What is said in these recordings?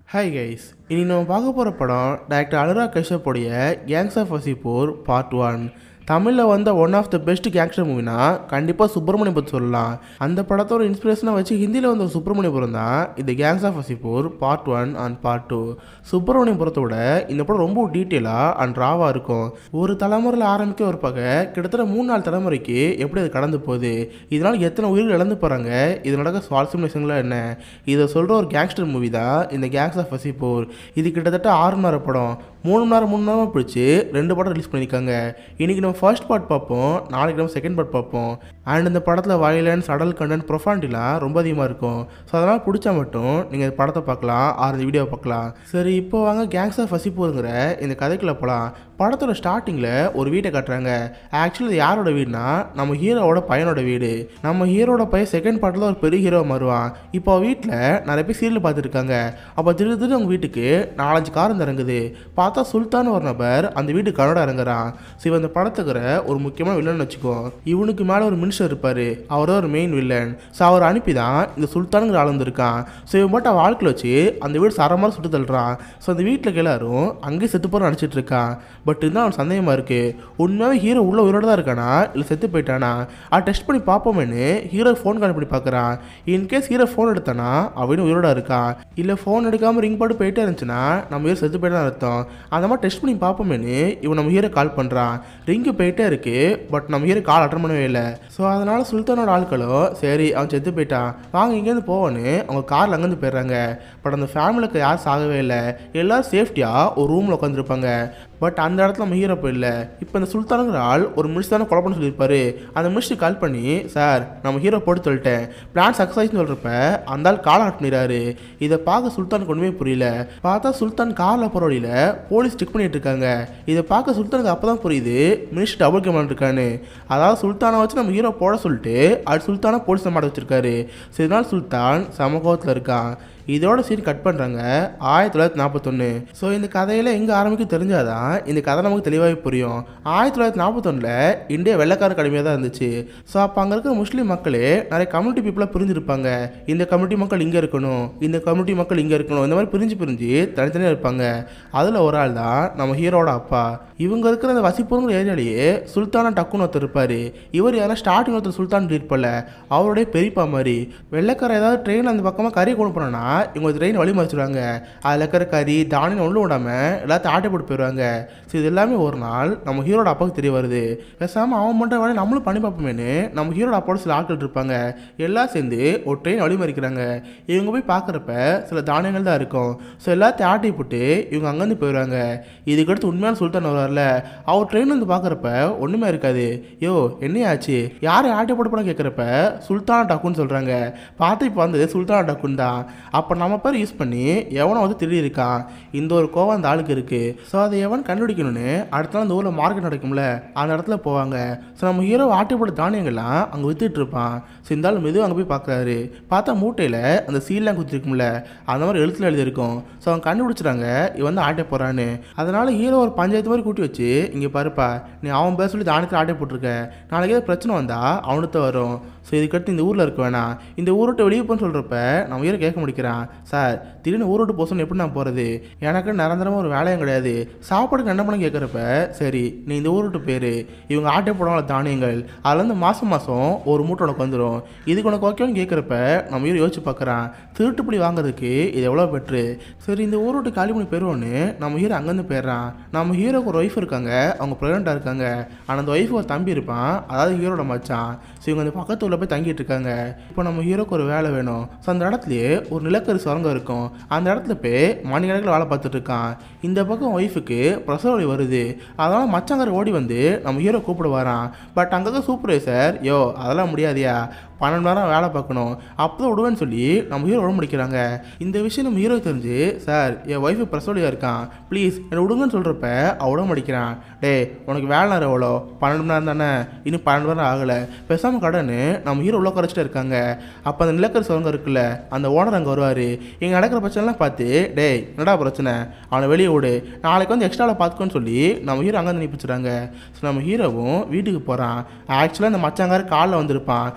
hi guys இனி நம்ம பார்க்க போகிற படம் டைரக்டர் அனுராக் கஷ்யப்புடைய gangs of Wasseypur part one தமிழில் வந்த one of the best gangster மூவினா கண்டிப்பாக சுப்பிரமணியபுரம் சொல்லலாம் அந்த படத்தோட இன்ஸ்பிரேஷனை வச்சு ஹிந்தியில் வந்த சுப்பிரமணியபுரம் தான் இந்த gangs of Wasseypur part one and part two சுப்பிரமணியபுரத்தோட இந்த படம் ரொம்ப டீட்டெயிலாக அண்ட் ராவாக இருக்கும் ஒரு தலைமுறையில் ஆரம்பிக்க ஒரு பகை கிட்டத்தட்ட மூணு நாலு தலைமுறைக்கு எப்படி அது கடந்து போகுது இதனால் எத்தனை உயிர்கள் இழந்து போகிறாங்க இது நடக்க சுவாரஸ்யம்லாம் என்ன இதை சொல்கிற ஒரு கேங்ஸ்டர் மூவி தான் இந்த கேங்ஸ் ஆஃப் வசிப்பூர் இது கிட்டத்தட்ட ஆறு மணி நேரம் படம் மூணு மணி நேரம் மூணு மணி நேரமாக பிடிச்சி ரெண்டு படம் ரிலீஸ் பண்ணியிருக்காங்க இன்றைக்கி நம்ம ஃபர்ஸ்ட் பார்ட் பார்ப்போம் நாளைக்கு நம்ம செகண்ட் பார்ட் பார்ப்போம் அண்ட் இந்த படத்தில் வயலன்ஸ் அடல் கண்டென்ட் ப்ரொஃபாண்டிலாம் ரொம்ப அதிகமாக இருக்கும் ஸோ அதனால் பிடிச்சா மட்டும் நீங்கள் படத்தை பார்க்கலாம் ஆறு இந்த வீடியோவை பார்க்கலாம் சரி இப்போ வாங்க கேங்ஸ் ஆஃப் வசிப்பூருங்கிற இந்த கதைக்குள்ளே போகலாம் படத்தோட ஸ்டார்டிங்கில் ஒரு வீட்டை காட்டுறாங்க ஆக்சுவலி இது யாரோட வீடுனா நம்ம ஹீரோவோட பையனோட வீடு நம்ம ஹீரோட பையன் செகண்ட் பார்ட்டில் ஒரு பெரிய ஹீரோ மாறுவான் இப்போ வீட்டில் நிறைய பேர் சீரியல் பார்த்துருக்காங்க அப்போ திடீர் திடீர்னு அவங்க வீட்டுக்கு நாலஞ்சு கார் வந்து இறங்குது பார்த்தா சுல்தான் ஒரு நபர் அந்த வீட்டுக்கு கனடா இறங்குறான் ஸோ இவன் இந்த படத்துக்கிற ஒரு முக்கியமான வில்லன் வச்சுக்கோ இவனுக்கு மேலே ஒரு மினிஸ்டர் இருப்பார் அவர் ஒரு மெயின் வில்லன் ஸோ அவர் அனுப்பி தான் இந்த சுல்தானுங்கிற ஆள் வந்திருக்கான் ஸோ இவன் மட்டும் வாழ்க்கையில் வச்சு அந்த வீடு சரமாக சுட்டு தள்ளுறான் ஸோ அந்த வீட்டில் எல்லாரும் அங்கேயே செத்து போகிற நினச்சிட்டு இருக்கான் பட் இருந்தால் அவன் சந்தேகமாக இருக்குது உண்மையாகவே ஹீரோ உள்ள உயிரோட தான் இருக்கானா இல்லை செத்து போயிட்டானா அதை டெஸ்ட் பண்ணி பார்ப்போமேனு ஹீரோ ஃபோன் கால் பண்ணி பார்க்குறான் இன்கேஸ் ஹீரோ ஃபோன் எடுத்தானா அவனும் உயிரோட இருக்கான் இல்லை ஃபோன் எடுக்காமல் ரிங் போட்டு போயிட்டே இருந்துச்சுன்னா நம்ம ஹீரோ செத்து போயிட்டு அர்த்தம் அந்த மாதிரி டெஸ்ட் பண்ணி பார்ப்போமேனு இவன் நம்ம ஹீரோ கால் பண்ணுறான் ரிங்கு போயிட்டே இருக்கு பட் நம்ம ஹீரோ கால் அட்டன் பண்ணவே இல்லை ஸோ அதனால் சுல்தானோட ஆட்களும் சரி அவன் செத்து போயிட்டான் வாங்க இங்கேருந்து போவோன்னு அவங்க காரில் அங்கேருந்து போயிடுறாங்க பட் அந்த ஃபேமிலிக்கு யாரும் சாகவே இல்லை எல்லாரும் சேஃப்டியாக ஒரு ரூமில் உட்காந்துருப்பாங்க பட் அந்த இடத்துல நம்ம ஹீரோ இல்லை இப்போ இந்த சுல்தானுங்கிற ஆள் ஒரு மினிஸ்டர் கொலை பண்ண சொல்லியிருப்பாரு அந்த மினிஸ்டர் கால் பண்ணி சார் நம்ம ஹீரோ போட்டு சொல்லிட்டேன் பிளான் சக்ஸஸ் ஆயிடுச்சுன்னு சொல்கிறப்ப அந்த ஆள் கால் ஆட் பண்ணிடுறாரு இதை பார்க்க சுல்தானுக்கு ஒன்றுமே புரியல பார்த்தா சுல்தான் காரில் போகிற வழியில் போலீஸ் செக் பண்ணிட்டு இருக்காங்க இதை பார்க்க சுல்தானுக்கு அப்போ தான் புரியுது மினிஸ்டர் டபுள் கேமரா இருக்கான்னு அதாவது சுல்தானை வச்சு நம்ம ஹீரோ போட சொல்லிட்டு அது சுல்தானை போலீஸ் மாட்ட வச்சிருக்காரு சரி இதனால் சுல்தான் சமூகத்தில் இருக்கான் இதோட சீன் கட் பண்ணுறாங்க ஆயிரத்தி தொள்ளாயிரத்தி நாற்பத்தொன்று ஸோ இந்த கதையில் எங்கே ஆரம்பிக்கும் தெரிஞ்சாதான் இந்த கதை நமக்கு தெளிவாகவே புரியும் ஆயிரத்தி தொள்ளாயிரத்தி நாற்பத்தொன்னில் இந்தியா வெள்ளக்கார கடுமையாக தான் இருந்துச்சு ஸோ அப்போ அங்கே இருக்கிற முஸ்லீம் மக்களே நிறைய கம்யூனிட்டி பீப்புளாக பிரிஞ்சிருப்பாங்க இந்த கம்யூனிட்டி மக்கள் இங்கே இருக்கணும் இந்த கம்யூனிட்டி மக்கள் இங்கே இருக்கணும் இந்த மாதிரி பிரிஞ்சு பிரிஞ்சு தனித்தனியாக இருப்பாங்க அதில் ஒரு ஆள் தான் நம்ம ஹீரோட அப்பா இவங்க இருக்கிற அந்த வசிப்பூருங்கிற ஏரியாலேயே சுல்தானா டக்குன்னு ஒருத்தர் இருப்பார் இவர் யாரா ஸ்டார்டிங் ஒருத்தர் சுல்தான் இருப்பல அவருடைய பெரியப்பா மாதிரி வெள்ளைக்கார ஏதாவது ட்ரெயின் அந்த பக்கமாக கறி கொண்டு போனோன்னா இவங்க ட்ரெயின் வழி மறைச்சிடுவாங்க அதில் இருக்கிற கறி தானியம் ஒன்றும் விடாமல் எல்லாத்தையும் ஆட்டை போட்டு போயிடுவாங்க ஸோ இது எல்லாமே ஒரு நாள் நம்ம ஹீரோட அப்பாவுக்கு தெரிய வருது பேசாமல் அவன் மட்டும் வேலை நம்மளும் பண்ணி பார்ப்போமேனு நம்ம ஹீரோட அப்பாவோட சில ஆட்கள் இருப்பாங்க எல்லாம் சேர்ந்து ஒரு ட்ரெயின் வழி மறிக்கிறாங்க இவங்க போய் பார்க்குறப்ப சில தானியங்கள் தான் இருக்கும் ஸோ எல்லாத்தையும் ஆட்டி போட்டு இவங்க அங்கேருந்து போயிடுவாங்க இதுக்கடுத்து உண்மையான சுல்தான் வருவார்ல அவர் ட்ரெயின் வந்து பார்க்குறப்ப ஒன்றுமே இருக்காது யோ என்னையாச்சு யாரை ஆட்டை போட்டு போன கேட்குறப்ப சுல்தானா டக்குன்னு சொல்கிறாங்க பார்த்து இப்போ வந்தது சுல்தானா டக்குன்னு தான் அப்போ நம்ம பேர் யூஸ் பண்ணி எவனோ வந்து திருடி இருக்கான் இந்த ஒரு கோவம் அந்த ஆளுக்கு இருக்குது ஸோ அதை எவன் கண்டுபிடிக்கணும்னு அடுத்த நாள் அந்த ஊரில் மார்க்கெட் நடக்கும்ல அந்த இடத்துல போவாங்க ஸோ நம்ம ஹீரோ ஆட்டை போட்ட தானியங்கள்லாம் அங்கே வித்துட்டு இருப்பான் ஸோ இந்த ஆள் மெதுவாக அங்கே போய் பார்க்குறாரு பார்த்தா மூட்டையில் அந்த சீல்லாம் குத்திருக்கும்ல அந்த மாதிரி எழுத்துல எழுதியிருக்கும் ஸோ அவன் கண்டுபிடிச்சிட்டாங்க இவன் வந்து ஆட்டை போகிறான்னு அதனால் ஹீரோ ஒரு பஞ்சாயத்து மாதிரி கூட்டி வச்சு இங்கே பாருப்பா நீ அவன் பேர் சொல்லி தானத்தில் ஆட்டை போட்டிருக்க நாளைக்கு ஏதாவது பிரச்சனை வந்தால் அவனுக்கு வரும் ஸோ இதுக்கடுத்து இந்த ஊரில் இருக்க வேணாம் இந்த ஊரை விட்டு வெளியே போன்னு சொல்கிறப்ப நம்ம ஹீரோ கேட்க முடிக்கிறான் சார் திடீர்னு ஊரை விட்டு போசணும் எப்படி நான் போகிறது எனக்கு நிரந்தரமாக ஒரு வேலையும் கிடையாது சாப்பாடுக்கு என்ன பண்ண கேட்குறப்ப சரி நீ இந்த ஊரை விட்டு பேர் இவங்க ஆட்டை போடுவாங்கள தானியங்கள் அதில் வந்து மாதம் மாதம் ஒரு மூட்டை உனக்கு வந்துடும் இதுக்கு உனக்கு ஓகேன்னு கேட்குறப்ப நம்ம ஹீரோ யோசிச்சு பார்க்குறான் திருட்டு புளி வாங்குறதுக்கு இது எவ்வளோ பெட்ரு சரி இந்த ஊரை விட்டு காலி பண்ணி போயிடுவோன்னு நம்ம ஹீரோ அங்கேருந்து போயிடுறான் நம்ம ஹீரோக்கு ஒரு ஒய்ஃப் இருக்காங்க அவங்க ப்ரெக்னெண்ட்டாக இருக்காங்க ஆனால் அந்த ஒய்ஃபு ஒரு தம்பி இருப்பான் அதாவது ஹீரோட மச்சான் ஸோ இவங்க அந்த பக்கத்து ஊரில் போய் தங்கிட்டு இருக்காங்க இப்போ நம்ம ஹீரோக்கு ஒரு வேலை வேணும் ஸோ அந்த இடத்துலயே ஒரு நிலக்கரி சுரங்கம் இருக்கும் அந்த இடத்துல போய் மணிக்கணக்கில் வேலை பார்த்துட்டு இருக்கான் இந்த பக்கம் ஒய்ஃபுக்கு பிரசவ வலி வருது அதனால் மச்சாங்கார ஓடி வந்து நம்ம ஹீரோ கூப்பிட வரான் பட் அங்கே சூப்பர்வைசர் யோ அதெல்லாம் முடியாதியா பன்னெண்டு மணி நேரம் வேலை பார்க்கணும் அப்போ தான் விடுவேன்னு சொல்லி நம்ம ஹீரோ விட முடிக்கிறாங்க இந்த விஷயம் நம்ம ஹீரோ தெரிஞ்சு சார் என் ஒய்ஃபு பிரசவலியாக இருக்கான் ப்ளீஸ் என்னை விடுங்கன்னு சொல்கிறப்ப அவ விட முடிக்கிறான் டேய் உனக்கு வேலை நேரம் எவ்வளோ பன்னெண்டு மணி நேரம் தானே இன்னும் பன்னெண்டு மணி நேரம் ஆகலை பேசாமல் கடன்னு நம்ம ஹீரோ உள்ள குறைச்சிட்டு இருக்காங்க அப்போ அந்த நிலக்கரி சுரங்கம் இருக்குல்ல அந்த ஓனர் அங்கே வருவார் இங்கே நடக்கிற பிரச்சனைலாம் பார்த்து டேய் என்னடா பிரச்சனை அவனை வெளியே விடு நாளைக்கு வந்து எக்ஸ்ட்ராவில் பார்த்துக்கோன்னு சொல்லி நம்ம ஹீரோ அங்கே நிப்பிச்சுறாங்க ஸோ நம்ம ஹீரோவும் வீட்டுக்கு போகிறான் ஆக்சுவலாக இந்த மச்சாங்கார காலில் வந்திருப்பான் கிட்டத்தட்ட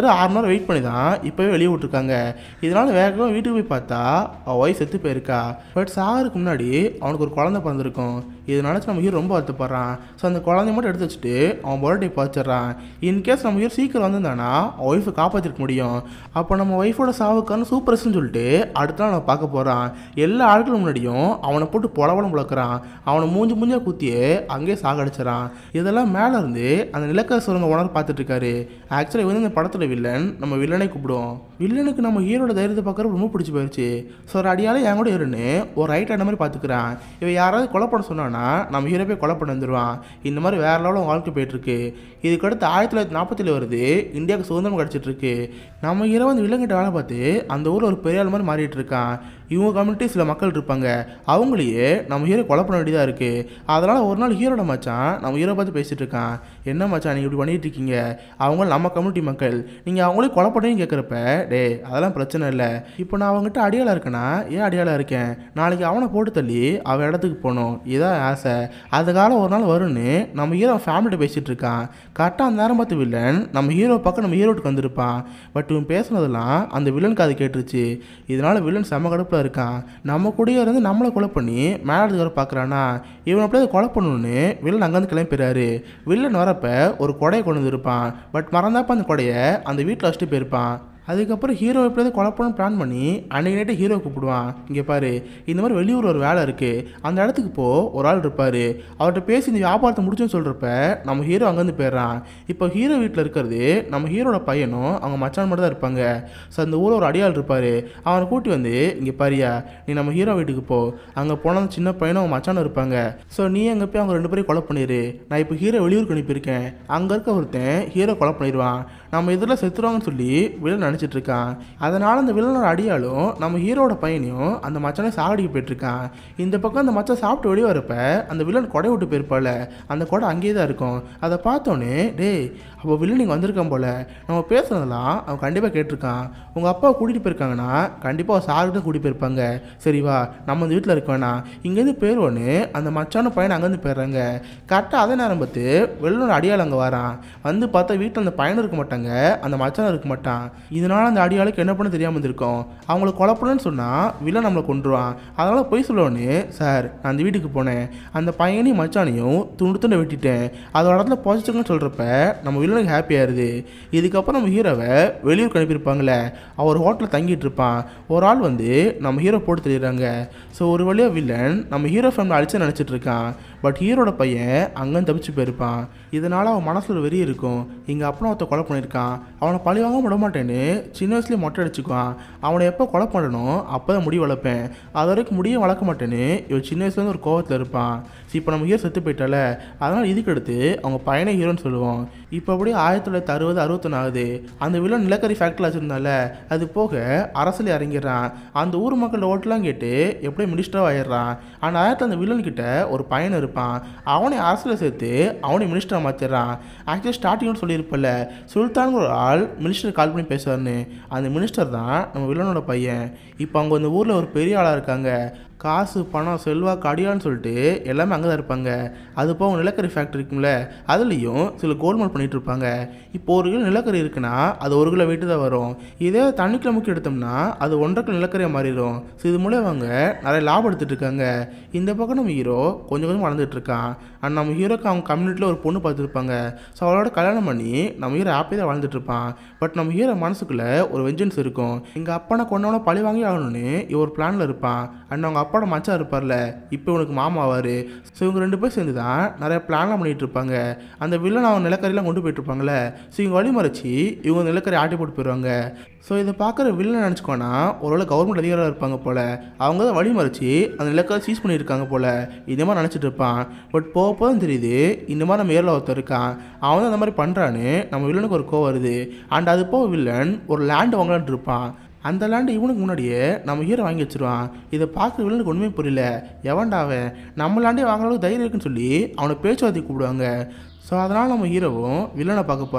எப்படியும் ஆறு மணி நேரம் வெயிட் பண்ணி தான் இப்போவே வெளியே விட்ருக்காங்க இதனால வேகமாக வீட்டுக்கு போய் பார்த்தா அவள் ஒய்ஃப் செத்து போயிருக்கா பட் சாகருக்கு முன்னாடி அவனுக்கு ஒரு குழந்தை பிறந்திருக்கும் இது நினச்சி நம்ம ஹீரோ ரொம்ப வருத்தப்படுறான் ஸோ அந்த குழந்தைய மட்டும் எடுத்து வச்சுட்டு அவன் பர்த்டே பார்த்துட்றான் இன்கேஸ் நம்ம ஹீரோ சீக்கிரம் வந்திருந்தானா ஒய்ஃபை காப்பாற்றிருக்க முடியும் அப்போ நம்ம ஒய்ஃபோட சாவுக்கான சூப்பர்ஸ்ன்னு சொல்லிட்டு அடுத்த நாள் நம்ம பார்க்க போகிறான் எல்லா ஆட்களும் முன்னாடியும் அவனை போட்டு பொலவலம் புழக்கிறான் அவனை மூஞ்சி மூஞ்சியாக குத்தியே அங்கேயே சாகடிச்சிடறான் இதெல்லாம் மேலே இருந்து அந்த நிலக்கர சுரங்க உணர் பார்த்துட்டு இருக்காரு ஆக்சுவலி வந்து இந்த படத்தில் வில்லன் நம்ம வில்லனை கூப்பிடுவோம் வில்லனுக்கு நம்ம ஹீரோட தைரியத்தை பார்க்கறது ரொம்ப பிடிச்சி போயிடுச்சு ஸோ ஒரு அடியாலே என் கூட இருன்னு ஒரு ரைட் அந்த மாதிரி பார்த்துக்கிறான் இவன் யாராவது கொலை பண்ண சொன்னான்னா நம்ம ஹீரோ போய் கொலை பண்ண வந்துடுவான் இந்த மாதிரி வேற லெவலில் வாழ்க்கை போயிட்டுருக்கு இதுக்கடுத்து ஆயிரத்தி தொள்ளாயிரத்தி நாற்பத்தில் வருது இந்தியாவுக்கு சுதந்திரம் கிடச்சிட்டு இருக்கு நம்ம ஹீரோ வந்து வில்லங்கிட்ட வேலை பார்த்து அந்த ஊரில் ஒரு பெரிய ஆள் மாதிரி மாறிட்டு இருக்கான் இவங்க கம்யூனிட்டி சில மக்கள் இருப்பாங்க அவங்களையே நம்ம ஹீரோ கொலை பண்ண வேண்டியதாக இருக்குது அதனால் ஒரு நாள் ஹீரோட மச்சான் நம்ம ஹீரோ பார்த்து பேசிகிட்டு இருக்கான் என்ன மச்சான் நீங்கள் இப்படி பண்ணிட்டு இருக்கீங்க அவங்க நம்ம கம்யூனிட்டி மக்கள் நீங்கள் அவங்களே கொலை பண்ணுறீங்க கேட்குறப்ப டே அதெல்லாம் பிரச்சனை இல்லை இப்போ நான் அவங்ககிட்ட அடியாளாக இருக்கேன்னா ஏன் அடியாளாக இருக்கேன் நாளைக்கு அவனை போட்டு தள்ளி அவன் இடத்துக்கு போகணும் இதான் ஆசை அது காலம் ஒரு நாள் வரும்னு நம்ம ஹீரோ ஃபேமிலிட்ட பேசிகிட்டு இருக்கான் கரெக்டாக அந்த நேரம் பார்த்து வில்லன் நம்ம ஹீரோ பக்கம் நம்ம ஹீரோட்டுக்கு வந்திருப்பான் பட் இவன் பேசுனதெல்லாம் அந்த வில்லனுக்கு அது கேட்டுருச்சு இதனால் வில்லன் செம கடுப்பில் இருக்கான் நம்ம கூடயே இருந்து நம்மளை கொலை பண்ணி மேலே வர பார்க்குறானா இவன் அப்படியே கொலை பண்ணணுன்னு வில்லன் அங்கேருந்து கிளம்பிடுறாரு வில்லன் வரப்ப ஒரு கொடையை கொண்டு வந்திருப்பான் பட் மறந்தாப்ப அந்த கொடையை அந்த வீட்டில் வச்சுட்டு போயிருப்பான் அதுக்கப்புறம் ஹீரோ எப்படியாவது கொலை பண்ண பிளான் பண்ணி அன்னைக்கு நைட்டு ஹீரோ கூப்பிடுவான் இங்கே பாரு இந்த மாதிரி வெளியூர் ஒரு வேலை இருக்குது அந்த இடத்துக்கு போ ஒரு ஆள் இருப்பார் அவர்கிட்ட பேசி இந்த வியாபாரத்தை முடிச்சுன்னு சொல்கிறப்ப நம்ம ஹீரோ அங்கேருந்து போயிடுறான் இப்போ ஹீரோ வீட்டில் இருக்கிறது நம்ம ஹீரோட பையனும் அவங்க மச்சான் மட்டும் தான் இருப்பாங்க ஸோ அந்த ஊரில் ஒரு அடியாள் இருப்பார் அவனை கூட்டி வந்து இங்கே பாரியா நீ நம்ம ஹீரோ வீட்டுக்கு போ அங்கே போன அந்த சின்ன பையனும் அவங்க மச்சானும் இருப்பாங்க ஸோ நீ அங்கே போய் அவங்க ரெண்டு பேரையும் கொலை பண்ணிடு நான் இப்போ ஹீரோ வெளியூருக்கு அனுப்பியிருக்கேன் அங்கே இருக்க ஒருத்தன் ஹீரோ கொலை பண்ணிடுவான் நம்ம இதில் செத்துருவாங்கன்னு சொல்லி வில்லன் நினச்சிட்டு இருக்கான் அதனால் அந்த வில்லனோட அடியாலும் நம்ம ஹீரோட பையனையும் அந்த மச்சானை சாகடிக்க போயிட்டுருக்கான் இந்த பக்கம் அந்த மச்சான் சாப்பிட்டு வெளியே வரப்ப அந்த வில்லன் கொடை விட்டு போயிருப்பால அந்த கொடை அங்கேயே தான் இருக்கும் அதை பார்த்தோன்னே டேய் அப்போ வில்லன் நீங்கள் வந்திருக்கான் போல நம்ம பேசுனதெல்லாம் அவன் கண்டிப்பாக கேட்டிருக்கான் உங்கள் அப்பா கூட்டிகிட்டு போயிருக்காங்கன்னா கண்டிப்பாக அவன் சார்கிட்ட கூட்டிட்டு போயிருப்பாங்க சரி வா நம்ம இந்த வீட்டில் இருக்க வேணாம் இங்கேருந்து போயிடுவோன்னு அந்த மச்சான பையன் அங்கேருந்து போயிடுறாங்க கரெக்டாக அதே நேரம் பார்த்து வெள்ளனோட அடியாள் அங்கே வரான் வந்து பார்த்தா வீட்டில் அந்த பையனும் இருக்க மாட்டாங்க அந்த மச்சானும் இருக்க மாட்டான் இதனால் அந்த அடியாளுக்கு என்ன பண்ண தெரியாமல் இருந்திருக்கும் அவங்கள கொலை பண்ணணும்னு சொன்னால் வில்லன் நம்மளை கொண்டுருவான் அதனால் போய் சொல்லுவோன்னு சார் நான் அந்த வீட்டுக்கு போனேன் அந்த பையனையும் மச்சானையும் துண்டு துண்டை வெட்டிட்டேன் அதோட இடத்துல பாசிட்டிவ்னு சொல்கிறப்ப நம்ம வில்லனுக்கு ஹாப்பியாக இருது இதுக்கப்புறம் நம்ம ஹீரோவை வெளியூருக்கு அனுப்பியிருப்பாங்களே அவர் ஹோட்டலில் தங்கிட்டு இருப்பான் ஒரு ஆள் வந்து நம்ம ஹீரோ போட்டு தெரியுறாங்க ஸோ ஒரு வழியாக வில்லன் நம்ம ஹீரோ ஃபேமிலி அழிச்சு நினச்சிட்டு இருக்கான் பட் ஹீரோட பையன் அங்கே தப்பிச்சு போயிருப்பான் இதனால் அவன் மனசில் ஒரு வெறி இருக்கும் எங்கள் அப்பா ஒருத்த கொலை பண்ணியிருக்கான் அவனை பழி வாங்க விட மாட்டேன்னு சின்ன வயசுலேயே மொட்டை அடிச்சுக்குவான் அவனை எப்போ கொலை பண்ணணும் அப்போ தான் முடி வளர்ப்பேன் அது வரைக்கும் முடிய வளர்க்க மாட்டேன்னு இவன் சின்ன வயசுலேருந்து ஒரு கோவத்தில் இருப்பான் ஸோ இப்போ நம்ம ஹீரோ செத்து போயிட்டால அதனால் இதுக்கு அடுத்து அவங்க பையனே ஹீரோன்னு சொல்லுவோம் இப்போ அப்படியே ஆயிரத்தி தொள்ளாயிரத்தி அறுபது அறுபத்தொன்று ஆகுது அந்த வில்லன் நிலக்கரி ஃபேக்ட்ரி வச்சுருந்தால அது போக அரசியல் இறங்கிடுறான் அந்த ஊர் மக்கள் ஓட்டெலாம் கேட்டு எப்படியும் மினிஸ்டராக ஆயிடுறான் ஆனால் ஆயிரத்தி அந்த வில்லன் கிட்ட ஒரு பையன் இருப்பான் அவனை அரசியல் சேர்த்து அவனை மினிஸ்டராக மாற்றிடுறான் ஆக்சுவலி ஸ்டார்டிங்னு சொல்லியிருப்பல சுல்தானுங்கிற ஒரு ஆள் மினிஸ்டர் கால் பண்ணி பேசுவார்னு அந்த மினிஸ்டர் தான் நம்ம வில்லனோட பையன் இப்போ அவங்க அந்த ஊரில் ஒரு பெரிய ஆளாக இருக்காங்க காசு பணம் செல்வாக்கு அடியான்னு சொல்லிட்டு எல்லாமே அங்கே தான் இருப்பாங்க அது போக நிலக்கரி ஃபேக்ட்ரி இருக்கும்ல அதுலேயும் சில கோல்மால் பண்ணிட்டு இருப்பாங்க இப்போ ஒரு கிலோ நிலக்கரி இருக்குன்னா அது ஒரு கிலோ வெயிட்டு தான் வரும் இதே தண்ணிக்குள்ள முக்கி எடுத்தோம்னா அது ஒன்றரை கிலோ நிலக்கரியாக மாறிடும் ஸோ இது மூலம் அவங்க நிறைய லாபம் எடுத்துட்டு இருக்காங்க இந்த பக்கம் நம்ம ஹீரோ கொஞ்சம் கொஞ்சம் வளர்ந்துட்டு இருக்கான் அண்ட் நம்ம ஹீரோக்கு அவங்க கம்யூனிட்டியில் ஒரு பொண்ணு பார்த்துருப்பாங்க ஸோ அவளோட கல்யாணம் பண்ணி நம்ம ஹீரோ ஹாப்பி தான் வாழ்ந்துட்டு இருப்பான் பட் நம்ம ஹீரோ மனசுக்குள்ளே ஒரு வெஞ்சன்ஸ் இருக்கும் எங்கள் அப்பனை கொண்டவனை பழி வாங்கி ஆகணும்னு இவன் ஒரு பிளானில் இருப்பான் அண்ட் அவங்க அப்பாவோட மச்சான் இருப்பார்ல இப்போ இவனுக்கு மாமா ஆவார் ஸோ இவங்க ரெண்டு பேர் சேர்ந்து தான் நிறைய பிளான்லாம் பண்ணிட்டு இருப்பாங்க அந்த வில்லன் அவன் நிலக்கரியெல்லாம் கொண்டு போயிட்டு இருப்பாங்களே ஸோ இவங்க வழி மறைச்சி இவங்க நிலக்கரி ஆட்டி போட்டு போயிடுவாங்க ஸோ இதை பார்க்குற வில்லன் நினச்சிக்கோனா ஒருவேளை கவர்மெண்ட் அதிகாரியாக இருப்பாங்க போல் அவங்க தான் வழி மறைச்சி அந்த நிலக்கரி சீஸ் பண்ணியிருக்காங்க போல் இதே மாதிரி நினச்சிட்டு இருப்பான் பட் போக போக தான் தெரியுது இந்த மாதிரி நம்ம ஏரில் ஒருத்தர் இருக்கான் அவன் தான் அந்த மாதிரி பண்ணுறான்னு நம்ம வில்லனுக்கு ஒரு கோவம் வருது அண்ட் அது போக வில்லன் ஒரு லேண்ட் வாங்கலான்ட்டு இருப்பான் அந்த லேண்டு இவனுக்கு முன்னாடியே நம்ம ஹீரோ வாங்கி வச்சிருவான் இதை பார்க்குற வில்லனுக்கு ஒன்றுமே புரியல எவன்டா அவன் நம்ம லேண்டே வாங்குற அளவுக்கு தைரியம் இருக்குன்னு சொல்லி அவனை பேச்சுவார்த்தை கூப்பிடுவாங்க ஸோ அதனால் நம்ம ஹீரோவும் வில்லனை பார்க்க போகிறான்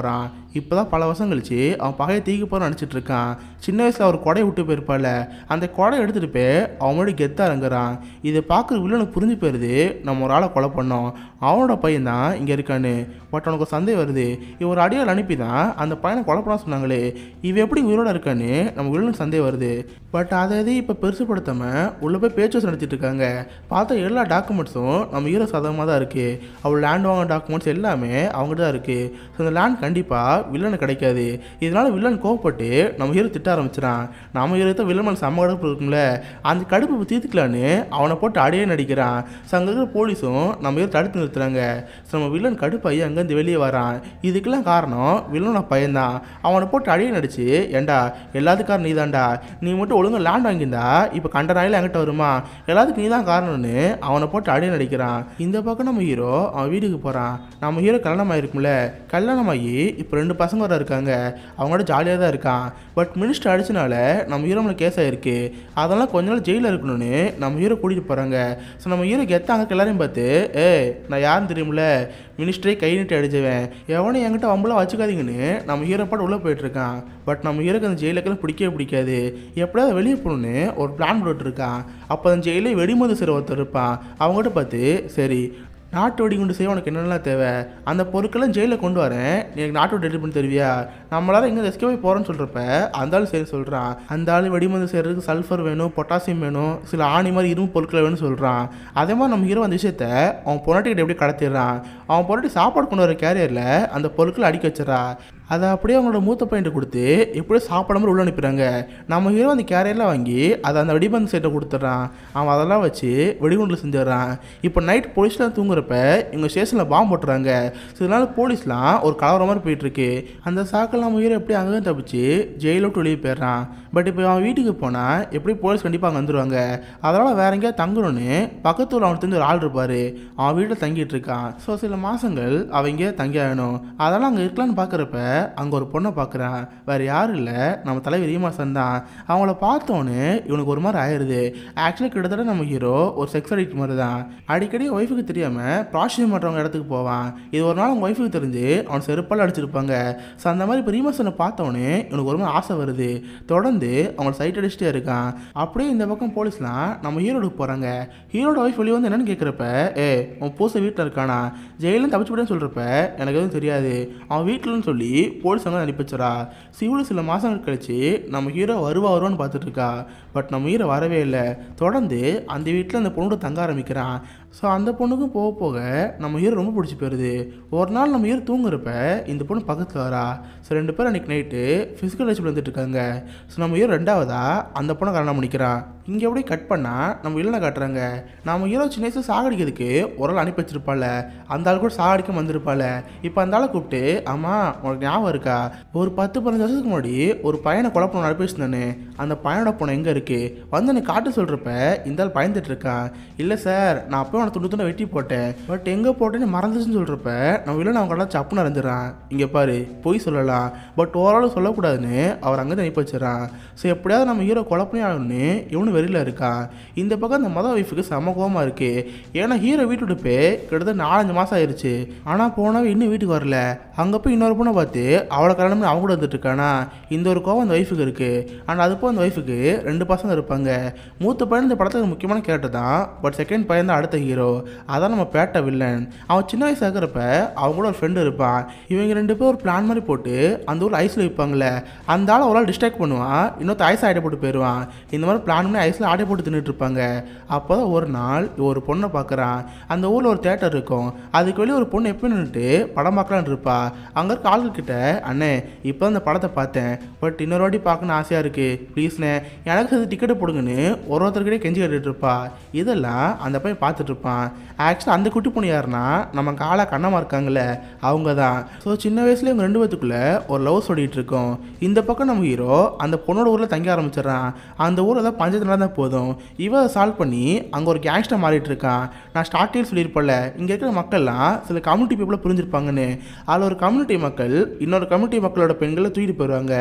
இப்போ தான் பல வருஷம் கழிச்சு அவன் பகையை தீக்க போகிற நினச்சிட்டு இருக்கான் சின்ன வயசில் அவர் கொடையை விட்டு போயிருப்பால அந்த கொடையை எடுத்துகிட்டு போய் அவன் முன்னாடி கெத்தாக இறங்குறான் இதை பார்க்குற வில்லனுக்கு புரிஞ்சு போயிருது நம்ம ஒரு ஆளை கொலை பண்ணோம் அவனோட பையன் தான் இங்கே இருக்கான்னு பட் அவனுக்கு ஒரு சந்தேகம் வருது இவன் ஒரு அடியால் அனுப்பி தான் அந்த பையனை கொலை பண்ண சொன்னாங்களே இவன் எப்படி உயிரோட இருக்கான்னு நம்ம வில்லனுக்கு சந்தேகம் வருது பட் அதை எதையும் இப்போ பெருசுப்படுத்தாமல் உள்ளே போய் பேச்சு நடத்திட்டு இருக்காங்க பார்த்தா எல்லா டாக்குமெண்ட்ஸும் நம்ம ஹீரோ சதமாக தான் இருக்குது அவள் லேண்ட் வாங்க டாக்குமெண்ட்ஸ் எல்லாமே அவங்ககிட்ட தான் இருக்குது ஸோ அந்த லேண்ட் கண்டிப்பாக வில்லனுக்கு கிடைக்காது இதனால் வில்லன் கோவப்பட்டு நம்ம ஹீரோ திட்ட ஆரம்பிச்சிடான் நம்ம ஹீரோ தான் வில்லன் மேலே செம்ம கடுப்பு இருக்கும்ல அந்த கடுப்பு இப்போ தீர்த்துக்கலான்னு அவனை போட்டு அடையே நடிக்கிறான் ஸோ அங்கே இருக்கிற போலீஸும் நம்ம ஹீரோ தடுத்து நிறுத்துறாங்க ஸோ நம்ம வில்லன் கடுப்பாகி அங்கேருந்து வெளியே வரான் இதுக்கெல்லாம் காரணம் வில்லனோட பையன்தான் அவனை போட்டு அடையே நடிச்சு ஏண்டா எல்லாத்துக்கும் நீ தான்டா நீ மட்டும் ஒழுங்கா லேண்ட் வாங்கியிருந்தா இப்போ கண்ட நாயில் என்கிட்ட வருமா எல்லாத்துக்கும் நீ தான் காரணம்னு அவனை போட்டு அடையே நடிக்கிறான் இந்த பக்கம் நம்ம ஹீரோ அவன் வீட்டுக்கு போகிறான் நம்ம ஹீரோ கல்யாணம் ஆயிருக்கும்ல கல்யாணம் ஆகி இப்போ ரெண்டு பசங்க வர இருக்காங்க அவங்களோட ஜாலியாக தான் இருக்கான் பட் மினிஸ்டர் அடிச்சனால நம்ம ஹீரோ மேலே கேஸ் ஆயிருக்கு அதெல்லாம் கொஞ்ச நாள் ஜெயிலில் இருக்கணும்னு நம்ம ஹீரோ கூட்டிகிட்டு போகிறாங்க ஸோ நம்ம ஹீரோ கெத்தாங்க எல்லாரையும் பார்த்து ஏய் நான் யாருன்னு தெரியுமில்ல மினிஸ்டரே கை நீட்டி அடிச்சவன் எவனும் என்கிட்ட வம்பலாம் வச்சுக்காதீங்கன்னு நம்ம ஹீரோ பாட்டு உள்ளே போயிட்டுருக்கான் பட் நம்ம ஹீரோக்கு அந்த ஜெயிலுக்கெல்லாம் பிடிக்கவே பிடிக்காது எப்படியாவது வெளியே போகணுன்னு ஒரு பிளான் போட்டுருக்கான் அப்போ அந்த ஜெயிலே வெடிமருந்து சிறு ஒருத்தர் இருப்பான் அவங்ககிட்ட பார்த்து சரி நாட்டு வெடிகுண்டு செய்ய உனக்கு என்னென்னலாம் தேவை அந்த பொருட்கள்லாம் ஜெயிலில் கொண்டு வரேன் நீ எனக்கு நாட்டு வெடி ரெடி பண்ணி தருவியா நம்மளால எங்கே எஸ்கே போகிறோன்னு சொல்கிறப்ப அந்த ஆள் சரி சொல்கிறான் அந்த ஆள் வெடிமருந்து செய்கிறதுக்கு சல்ஃபர் வேணும் பொட்டாசியம் வேணும் சில ஆணி மாதிரி இரும்பு பொருட்கள் வேணும்னு சொல்கிறான் அதே மாதிரி நம்ம ஹீரோ அந்த விஷயத்த அவன் பொண்டாட்டிக்கிட்ட எப்படி கடத்திடுறான் அவன் பொண்டாட்டி சாப்பாடு கொண்டு வர கேரியரில் அந்த பொருட்களை அடிக்க வச்சிடறா அதை அப்படியே அவங்களோட மூத்த பையன்ட்டு கொடுத்து எப்படியோ சாப்பிடாம உள்ள அனுப்பிடுறாங்க நம்ம ஹீரோ அந்த கேரியரில் வாங்கி அதை அந்த வெடிபந்து சைட்டை கொடுத்துட்றான் அவன் அதெல்லாம் வச்சு வெடிகுண்டில் செஞ்சிடறான் இப்போ நைட் போலீஸ்லாம் தூங்குறப்ப இவங்க ஸ்டேஷனில் பாம்பு போட்டுறாங்க ஸோ இதனால போலீஸ்லாம் ஒரு கலவரம் மாதிரி போயிட்டுருக்கு அந்த சாக்கில் நம்ம ஹீரோ எப்படி அங்கேயும் தப்பிச்சு ஜெயிலை விட்டு வெளியே போயிடுறான் பட் இப்போ அவன் வீட்டுக்கு போனால் எப்படி போலீஸ் கண்டிப்பாக அங்கே வந்துடுவாங்க அதனால் வேற எங்கேயா தங்கணும்னு பக்கத்து ஊரில் அவனுக்கு தெரிஞ்ச ஒரு ஆள் இருப்பார் அவன் வீட்டில் தங்கிட்டு இருக்கான் ஸோ சில மாதங்கள் அவன் இங்கே தங்கி ஆகணும் அதெல்லாம் அங்கே இருக்கலான்னு பார்க்குறப்ப அங்கே ஒரு பொண்ணை பார்க்குறான் வேறு யாரும் இல்லை நம்ம தலைவர் ஈமாசன் தான் அவங்கள பார்த்தோன்னே இவனுக்கு ஒரு மாதிரி ஆயிடுது ஆக்சுவலி கிட்டத்தட்ட நம்ம ஹீரோ ஒரு செக்ஸ் அடிக்ட் மாதிரி தான் அடிக்கடி ஒய்ஃபுக்கு தெரியாமல் ப்ராஸ்டியூட் பண்ணுறவங்க இடத்துக்கு போவான் இது ஒரு நாள் அவங்க ஒய்ஃபுக்கு தெரிஞ்சு அவன் செருப்பால் அடிச்சிருப்பாங்க ஸோ அந்த மாதிரி இப்போ ரீமாசனை பார்த்தோன்னே இவனுக்கு ஒரு மாதிரி ஆசை வருது தொடர்ந்து அவங்கள சைட் அடிச்சுட்டே இருக்கான் அப்படியே இந்த பக்கம் போலீஸ்லாம் நம்ம ஹீரோடுக்கு போகிறாங்க ஹீரோட ஒய்ஃப் வெளியே வந்து என்னன்னு கேட்குறப்ப ஏ உன் பூசை வீட்டில் இருக்கானா ஜெயிலும் தப்பிச்சு விட்டேன்னு சொல்கிறப்ப எனக்கு எதுவும் தெரியாது அவன் வீட்டில்னு சொல்லி போலீஸ் அங்கே அனுப்பி வச்சிடா சிவில் சில மாதங்கள் கழிச்சு நம்ம ஹீரோ வருவா வருவான்னு பார்த்துட்டு இருக்கா பட் நம்ம ஹீரோ வரவே இல்லை தொடர்ந்து அந்த வீட்டில் அந்த பொண்ணோட தங்க ஆரம்பிக்கிறான் ஸோ அந்த பொண்ணுக்கும் போக போக நம்ம ஹீரோ ரொம்ப பிடிச்சி போயிடுது ஒரு நாள் நம்ம ஹீரோ தூங்குறப்ப இந்த பொண்ணு பக்கத்தில் வரா ஸோ ரெண்டு பேரும் அன்றைக்கி நைட்டு ஃபிசிக்கல் டச் வந்துட்டு இருக்காங்க ஸோ நம்ம ஹீரோ ரெண்டாவதா அந்த பொண்ணை கல்யாணம் பண்ணிக்கிறான் இங்கே அப்படியே கட் பண்ணால் நம்ம இல்லைனா காட்டுறாங்க நம்ம ஹீரோ சின்ன வயசு சாகடிக்கிறதுக்கு ஒரு ஆள் அனுப்பி வச்சிருப்பாள் அந்த ஆள் கூட சாகடிக்க வந்திருப்பாள் இப்போ அந்த ஆளை கூப்பிட்டு ஆமாம் உனக்கு ஞாபகம் இருக்கா ஒரு பத்து பதினஞ்சு வருஷத்துக்கு முன்னாடி ஒரு பையனை கொலை பண்ண அனுப்பி வச்சிருந்தானே அந்த பையனோட பொண்ணு எங்கே இருக்குது வந்து எனக்கு காட்டு சொல்கிறப்ப இந்த ஆள் பயந்துட்டு இருக்கான் இல்லை சார் நான் அப்போ அவனை துண்டு துண்டை வெட்டி போட்டேன் பட் எங்கே போட்டேன்னு மறந்துச்சுன்னு சொல்கிறப்ப நம்ம இல்லை அவங்க எல்லாம் சப்புன்னு அறிஞ்சிடறான் இங்கே பாரு பொய் சொல்லலாம் பட் ஓரளவு சொல்லக்கூடாதுன்னு அவர் அங்கே அனுப்பி வச்சிடறான் ஸோ எப்படியாவது நம்ம ஹீரோ குழப்பமே ஆகணும்னு இவனு வெளியில் இருக்கான் இந்த பக்கம் அந்த மொதல் ஒய்ஃபுக்கு செம கோவமாக இருக்குது ஏன்னா ஹீரோ வீட்டு விட்டு போய் கிட்டத்தட்ட நாலஞ்சு மாதம் ஆயிடுச்சு ஆனால் போனவன் இன்னும் வீட்டுக்கு வரல அங்கே போய் இன்னொரு பொண்ணை பார்த்து அவளை கல்யாணம் பண்ணி அவங்க கூட வந்துட்டு இருக்கானா இந்த ஒரு கோவம் அந்த ஒய்ஃபுக்கு இருக்குது ஆனால் அது போக அந்த ஒய்ஃபுக்கு ரெண்டு பசங்க இருப்பாங்க மூத்த பையன் இந்த படத்துக்கு முக்கியமான கேரக்டர் தான் பட் செகண்ட் பையன் தான் அடுத்த ஹீரோ அதான் நம்ம பேட்ட வில்லன் அவன் சின்ன வயசு ஆகிறப்ப அவங்க கூட ஒரு ஃப்ரெண்டு இருப்பான் இவங்க ரெண்டு பேரும் ஒரு பிளான் மாதிரி போட்டு அந்த ஊரில் ஐஸில் வைப்பாங்களே அந்த ஆளை ஒரு ஆள் டிஸ்ட்ராக்ட் பண்ணுவான் இன்னொருத்த ஐஸ் ஆடை போட்டு போயிடுவான் இந்த மாதிரி பிளான் பண்ணி ஐஸில் ஆடை போட்டு தின்னுட்டு இருப்பாங்க அப்போ தான் ஒரு நாள் ஒரு பொண்ணை பார்க்குறான் அந்த ஊரில் ஒரு தேட்டர் இருக்கும் அதுக்கு வெளியே ஒரு பொண்ணு எப்போ நின்றுட்டு படம் பார்க்கலான்னு இருப்பா அங்கே இருக்க ஆள்கள் கிட்ட அண்ணே இப்போ அந்த படத்தை பார்த்தேன் பட் இன்னொரு வாட்டி பார்க்கணும்னு ஆசையாக இருக்குது ப்ளீஸ்ண்ணே எனக்கு சேர்த்து டிக்கெட்டு போடுங்கன்னு ஒரு ஒருத்தர்கிட்டே கெஞ்சி கேட்டுட்டு இருப்பா இதெல்லாம் அந்த பையன் பார்த்துட்டு இருப்பான் ஆக்சுவலாக அந்த குட்டி பொண்ணு யாருன்னா நம்ம காலா கண்ணம்மா இருக்காங்கல்ல அவங்க தான் ஸோ சின்ன வயசுல இவங்க ரெண்டு பேத்துக்குள்ளே ஒரு லவ் சொல்லிட்டு இருக்கோம் இந்த பக்கம் நம்ம ஹீரோ அந்த பொண்ணோட ஊரில் தங்கி ஆரம்பிச்சிடுறான் அந்த ஊரில் தான் பஞ்சத்தில் இருந்தால் போதும் இவ சால்வ் பண்ணி அங்கே ஒரு கேங்ஸ்டர் மாறிட்டு இருக்கான் நான் ஸ்டார்டிங் சொல்லியிருப்பல இங்கே இருக்கிற மக்கள்லாம் சில கம்யூனிட்டி பீப்புளை புரிஞ்சிருப்பாங்கன்னு அதில் ஒரு கம்யூனிட்டி மக்கள் இன்னொரு கம்யூனிட்டி மக்களோட பெண்களை தூக்கிட்டு போயிடுவாங்க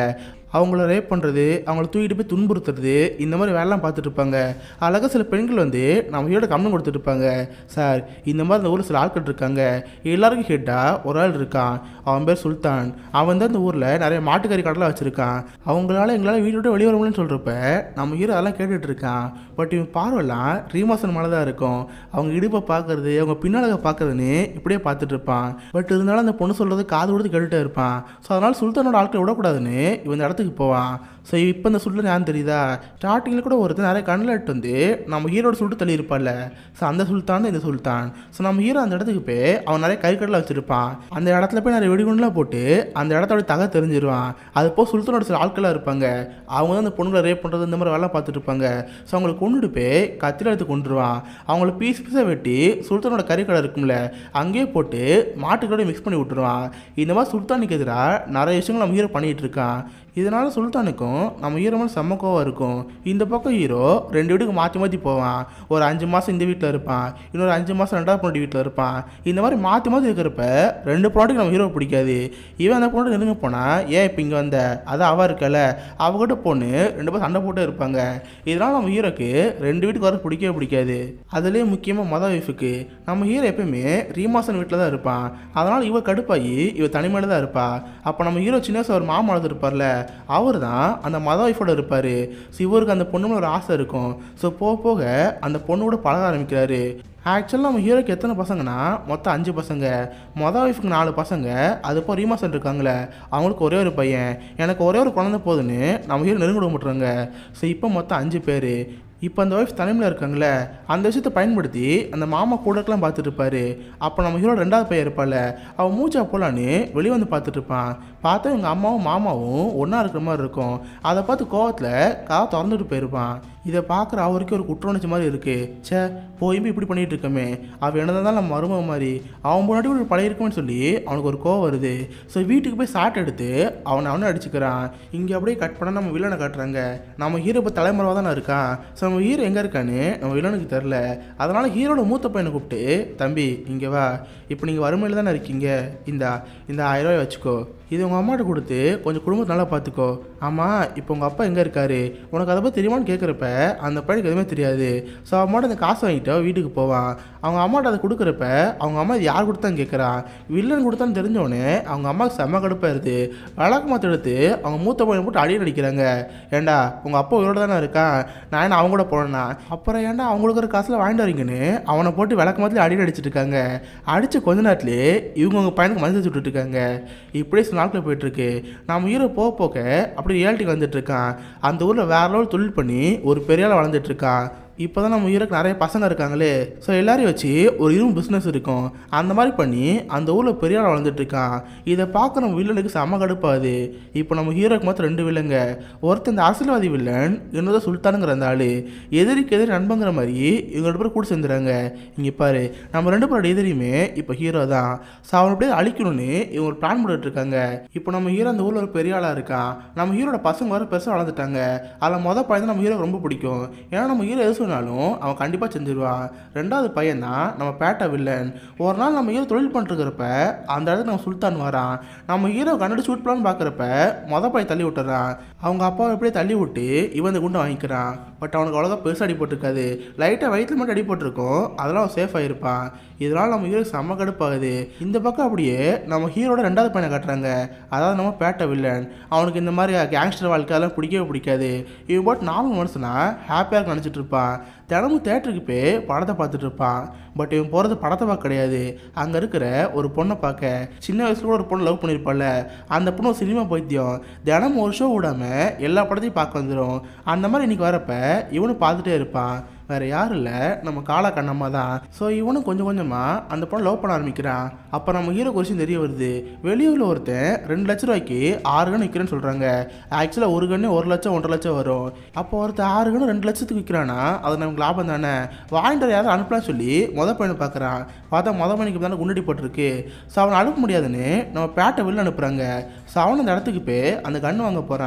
அவங்கள ரேப் பண்ணுறது அவங்கள தூக்கிட்டு போய் துன்புறுத்துறது இந்த மாதிரி வேலைலாம் பார்த்துட்டு இருப்பாங்க அழகாக சில பெண்கள் வந்து நம்ம ஹீரோட கம்னம் கொடுத்துட்டு இருப்பாங்க சார் இந்த மாதிரி இந்த ஊரில் சில ஆட்கள் இருக்காங்க எல்லாருக்கும் ஹெட்டாக ஒரு ஆள் இருக்கான் அவன் பேர் சுல்தான் அவன் தான் இந்த ஊரில் நிறைய மாட்டுக்கறி கடைலாம் வச்சுருக்கான் அவங்களால எங்களால் வீட்டை விட்டு வெளியே வர முடியலன்னு சொல்கிறப்ப நம்ம ஹீரோ அதெல்லாம் கேட்டுட்டு இருக்கான் பட் இவன் பார்வைலாம் ரீமாசன் மேலே தான் இருக்கும் அவங்க இடுப்பை பார்க்கறது அவங்க பின்னாலக பார்க்கறதுன்னு இப்படியே பார்த்துட்டு இருப்பான் பட் இருந்தாலும் அந்த பொண்ணு சொல்கிறது காது கொடுத்து கேட்டுட்டே இருப்பான் ஸோ அதனால் சுல்தானோட ஆட்களை விடக்கூடாதுன்னு இவன் இந்த இடத்துக்கு போவான் ஸோ இப்போ இந்த சுல்தான் யாருன்னு தெரியுதா ஸ்டார்டிங்கில் கூட ஒருத்தர் நிறைய கண்ணில் எடுத்து வந்து நம்ம ஹீரோட சுட்டு தள்ளி இருப்பான்ல ஸோ அந்த சுல்தான் தான் இந்த சுல்தான் ஸோ நம்ம ஹீரோ அந்த இடத்துக்கு போய் அவன் நிறைய கறிக்கடலாம் வச்சுருப்பான் அந்த இடத்துல போய் நிறைய வெடிகுண்டுலாம் போட்டு அந்த இடத்தோட தக தெரிஞ்சிருவான் அது போல் சுல்தானோட சில ஆட்களாக இருப்பாங்க அவங்க தான் அந்த பொண்ணுங்களை ரேப் பண்ணுறது இந்த மாதிரி வேலை பார்த்துட்டு இருப்பாங்க ஸோ அவங்களை கொண்டுட்டு போய் கத்திர எடுத்து கொண்டுருவான் அவங்கள பீஸ் பீஸாக வெட்டி சுல்தானோட கறிக்கடை இருக்கும்ல அங்கேயே போட்டு மாட்டுக்கோட மிக்ஸ் பண்ணி விட்டுருவான் இந்த மாதிரி சுல்தானுக்கு எதிராக நிறைய விஷயங்கள் நம்ம ஹீரோ பண்ணிகிட்டு இருக்கான் இதனால சுல்தானுக்கும் நம்ம ஹீரோ மேலே செம்ம கோவம் இருக்கும் இந்த பக்கம் ஹீரோ ரெண்டு வீட்டுக்கு மாற்றி மாற்றி போவான் ஒரு அஞ்சு மாதம் இந்த வீட்டில் இருப்பான் இன்னொரு அஞ்சு மாதம் ரெண்டாவது பொண்ணு வீட்டில் இருப்பான் இந்த மாதிரி மாற்றி மாற்றி இருக்கிறப்ப ரெண்டு பொண்ணுக்கு நம்ம ஹீரோ பிடிக்காது இவன் அந்த பொண்ணு நெருங்க போனால் ஏன் இப்போ இங்கே வந்த அதான் அவ இருக்கல அவகிட்ட பொண்ணு ரெண்டு பேரும் சண்டை போட்டே இருப்பாங்க இதனால் நம்ம ஹீரோக்கு ரெண்டு வீட்டுக்கு வர பிடிக்கவே பிடிக்காது அதுலேயே முக்கியமாக மொதல் ஒய்ஃபுக்கு நம்ம ஹீரோ எப்பயுமே ரீமாசன் வீட்டில் தான் இருப்பான் அதனால் இவ கடுப்பாகி இவ தனிமையில் தான் இருப்பா அப்போ நம்ம ஹீரோ சின்ன வயசுல ஒரு மாமா வளர்த்துருப்பார்ல அவர் தான் அந்த மத ஒய்ஃபோட இருப்பார் ஸோ இவருக்கு அந்த பொண்ணு மேல ஒரு ஆசை இருக்கும் ஸோ போக போக அந்த பொண்ணோட பழக ஆரம்பிக்கிறாரு ஆக்சுவலாக நம்ம ஹீரோக்கு எத்தனை பசங்கன்னா மொத்தம் அஞ்சு பசங்க மொதல் ஒய்ஃபுக்கு நாலு பசங்க அது இப்போ ரீமாசன் இருக்காங்களே அவங்களுக்கு ஒரே ஒரு பையன் எனக்கு ஒரே ஒரு குழந்தை போதுன்னு நம்ம ஹீரோ நெருங்க விட மாட்டுறாங்க ஸோ இப்போ மொத்தம் அஞ்சு பேர் இப்போ அந்த ஒய்ஃப் தலைமையில் இருக்காங்களே அந்த விஷயத்தை பயன்படுத்தி அந்த மாமா கூடக்கெல்லாம் பார்த்துட்டு இருப்பாரு அப்போ நம்ம ஹீரோ ரெண்டாவது பையன் இருப்பாள் அவன் மூச்சா போலான்னு வெளியே வந்து பார்த்துட்டு இருப்பான் பார்த்தா இவங்க அம்மாவும் மாமாவும் ஒன்றா இருக்கிற மாதிரி இருக்கும் அதை பார்த்து கோவத்தில் காவை திறந்துட்டு போயிருப்பான் இதை பார்க்குற அவருக்கு ஒரு குற்ற உணர்ச்சி மாதிரி இருக்கு ச்சே போய் போய் இப்படி பண்ணிட்டு இருக்கமே அவன் என்னதான் தான் நம்ம மருமக மாதிரி அவன் முன்னாடி ஒரு பழைய இருக்குன்னு சொல்லி அவனுக்கு ஒரு கோவம் வருது ஸோ வீட்டுக்கு போய் சாட் எடுத்து அவனை அவனை அடிச்சுக்கிறான் இங்கே அப்படியே கட் பண்ண நம்ம வில்லனை காட்டுறாங்க நம்ம ஹீரோ இப்போ தலைமுறை தானே இருக்கான் ஸோ நம்ம ஹீரோ எங்கே இருக்கான்னு நம்ம வில்லனுக்கு தெரில அதனால் ஹீரோட மூத்த பையனை கூப்பிட்டு தம்பி இங்கே வா இப்போ நீங்கள் வறுமையில் தானே இருக்கீங்க இந்தா இந்த ஆயிரம் ரூபாய் வச்சுக்கோ இது உங்கள் அம்மாட்ட கொடுத்து கொஞ்சம் குடும்பத்தை நல்லா பார்த்துக்கோ ஆமாம் இப்போ உங்கள் அப்பா எங்கே இருக்காரு உனக்கு அதை பற்றி தெரியுமான்னு கேட்குறப்ப அந்த பையனுக்கு எதுவுமே தெரியாது ஸோ அம்மாட்ட அந்த காசு வாங்கிட்டு அவன் வீட்டுக்கு போவான் அவங்க அம்மாட்ட அதை கொடுக்குறப்ப அவங்க அம்மா இது யார் கொடுத்தான்னு கேட்குறான் வில்லன் கொடுத்தான்னு தெரிஞ்சோடனே அவங்க அம்மாவுக்கு செம்ம கடுப்பாக இருது விளக்கு மாற்ற எடுத்து அவங்க மூத்த பையனை போட்டு அடியில் அடிக்கிறாங்க ஏண்டா உங்கள் அப்பா உயிரோட தானே இருக்கான் நான் என்ன அவங்க கூட போனேன்னா அப்புறம் ஏன்டா அவங்களுக்கு ஒரு காசில் வாங்கிட்டு வரீங்கன்னு அவனை போட்டு விளக்கு மாற்றி அடியில் அடிச்சிட்டு இருக்காங்க அடித்த கொஞ்ச நேரத்துலேயே இவங்க உங்கள் பையனுக்கு மனசு சுட்டுட்டு இருக்காங்க இப்படியே சில நாட்கள் போயிட்டுருக்கு நம்ம ஹீரோ போக போக அப்படி ரியாலிட்டிக்கு வந்துட்டு இருக்கான் அந்த ஊரில் வேற லெவல் தொழில் பண்ணி ஒரு பெரிய ஆள் வளர்ந்துட்டு இருக்கான் இப்போ தான் நம்ம ஹீரோக்கு நிறைய பசங்க இருக்காங்களே ஸோ எல்லாரையும் வச்சு ஒரு இரும்பு பிஸ்னஸ் இருக்கும் அந்த மாதிரி பண்ணி அந்த ஊரில் பெரிய ஆள் வளர்ந்துட்டு இருக்கான் இதை பார்க்க நம்ம வில்லனுக்கு செம கடுப்பாகுது இப்போ நம்ம ஹீரோக்கு மொத்தம் ரெண்டு வில்லங்க ஒருத்தன் இந்த அரசியல்வாதி வில்லன் இன்னொரு சுல்தானுங்கிற அந்த ஆள் எதிரிக்கு எதிரி நண்பங்கிற மாதிரி இவங்க ரெண்டு பேரும் கூட சேர்ந்துறாங்க இங்கே பாரு நம்ம ரெண்டு பேரோட எதிரியுமே இப்போ ஹீரோ தான் ஸோ அவனை அப்படியே அழிக்கணும்னு இவங்க ஒரு பிளான் போட்டுட்டு இருக்காங்க இப்போ நம்ம ஹீரோ அந்த ஊரில் ஒரு பெரிய ஆளாக இருக்கான் நம்ம ஹீரோட பசங்க வர பெருசாக வளர்ந்துட்டாங்க அதில் மொதல் பையன் தான் நம்ம ஹீரோக்கு ரொம்ப பிடிக்கும் ஏன்னா நம்ம ஹீரோ எது சொன்னாலும் அவன் கண்டிப்பாக செஞ்சிருவான் ரெண்டாவது பையன் தான் நம்ம பேட்டா வில்லன் ஒரு நாள் நம்ம ஹீரோ தொழில் பண்ணிருக்கிறப்ப அந்த இடத்துக்கு நம்ம சுல்தான் வரான் நம்ம ஹீரோ கண்ணாடி ஷூட் பண்ணலான்னு பார்க்குறப்ப மொதல் பையன் தள்ளி விட்டுறான் அவங்க அப்பாவை எப்படியே தள்ளி விட்டு இவன் இந்த குண்டை வாங்கிக்கிறான் பட் அவனுக்கு அவ்வளோதான் பெருசாக அடி போட்டிருக்காது லைட்டாக வயிற்றுல மட்டும் அடி போட்டிருக்கோம் அதெல்லாம் அவன் சேஃபாக இருப்பான் இதனால் நம்ம ஹீரோ செம்ம கடுப்பாகுது இந்த பக்கம் அப்படியே நம்ம ஹீரோட ரெண்டாவது பையனை காட்டுறாங்க அதாவது நம்ம பேட்ட வில்லன் அவனுக்கு இந்த மாதிரி கேங்ஸ்டர் வாழ்க்கை அதெல்லாம் பிடிக்கவே பிடிக்காது இவன் போட்டு நாலு மனுஷனா ஹாப்பியாக நினச்சிட்டு இருப்பான் தினமும் தேட்டருக்கு போய் படத்தை பார்த்துட்டு இருப்பான் பட் இவன் போகிறது படத்தை பார்க்க கிடையாது அங்கே இருக்கிற ஒரு பொண்ணை பார்க்க சின்ன வயசுல கூட ஒரு பொண்ணு லவ் பண்ணியிருப்பாள்ல அந்த பொண்ணு ஒரு சினிமா பைத்தியம் தினமும் ஒரு ஷோ விடாமல் எல்லா படத்தையும் பார்க்க வந்துடும் அந்த மாதிரி இன்னைக்கு வரப்ப இவனும் பார்த்துட்டே இருப்பான் வேற யாரும் இல்லை நம்ம காலா கண்ணம்மா தான் ஸோ இவனும் கொஞ்சம் கொஞ்சமாக அந்த பொண்ணை லவ் பண்ண ஆரம்பிக்கிறான் அப்போ நம்ம ஹீரோ விஷயம் தெரிய வருது வெளியூரில் ஒருத்தன் ரெண்டு லட்ச ரூபாய்க்கு ஆறு கன்று விற்கிறேன்னு சொல்கிறாங்க ஆக்சுவலாக ஒரு கன்று ஒரு லட்சம் ஒன்றரை லட்சம் வரும் அப்போ ஒருத்தன் ஆறு கன்று ரெண்டு லட்சத்துக்கு விற்கிறானா அது நமக்கு லாபம் தானே வாங்கிட்டு வர யாரும் அனுப்பலாம் சொல்லி மொதல் பையனை பார்க்குறான் பார்த்தா மொதல் மணிக்கு தானே குண்டடி போட்டிருக்கு ஸோ அவனை அனுப்ப முடியாதுன்னு நம்ம பேட்டை வெளில அனுப்புகிறாங்க ஸோ அவன் அந்த இடத்துக்கு போய் அந்த கன்று வாங்க போகிறான்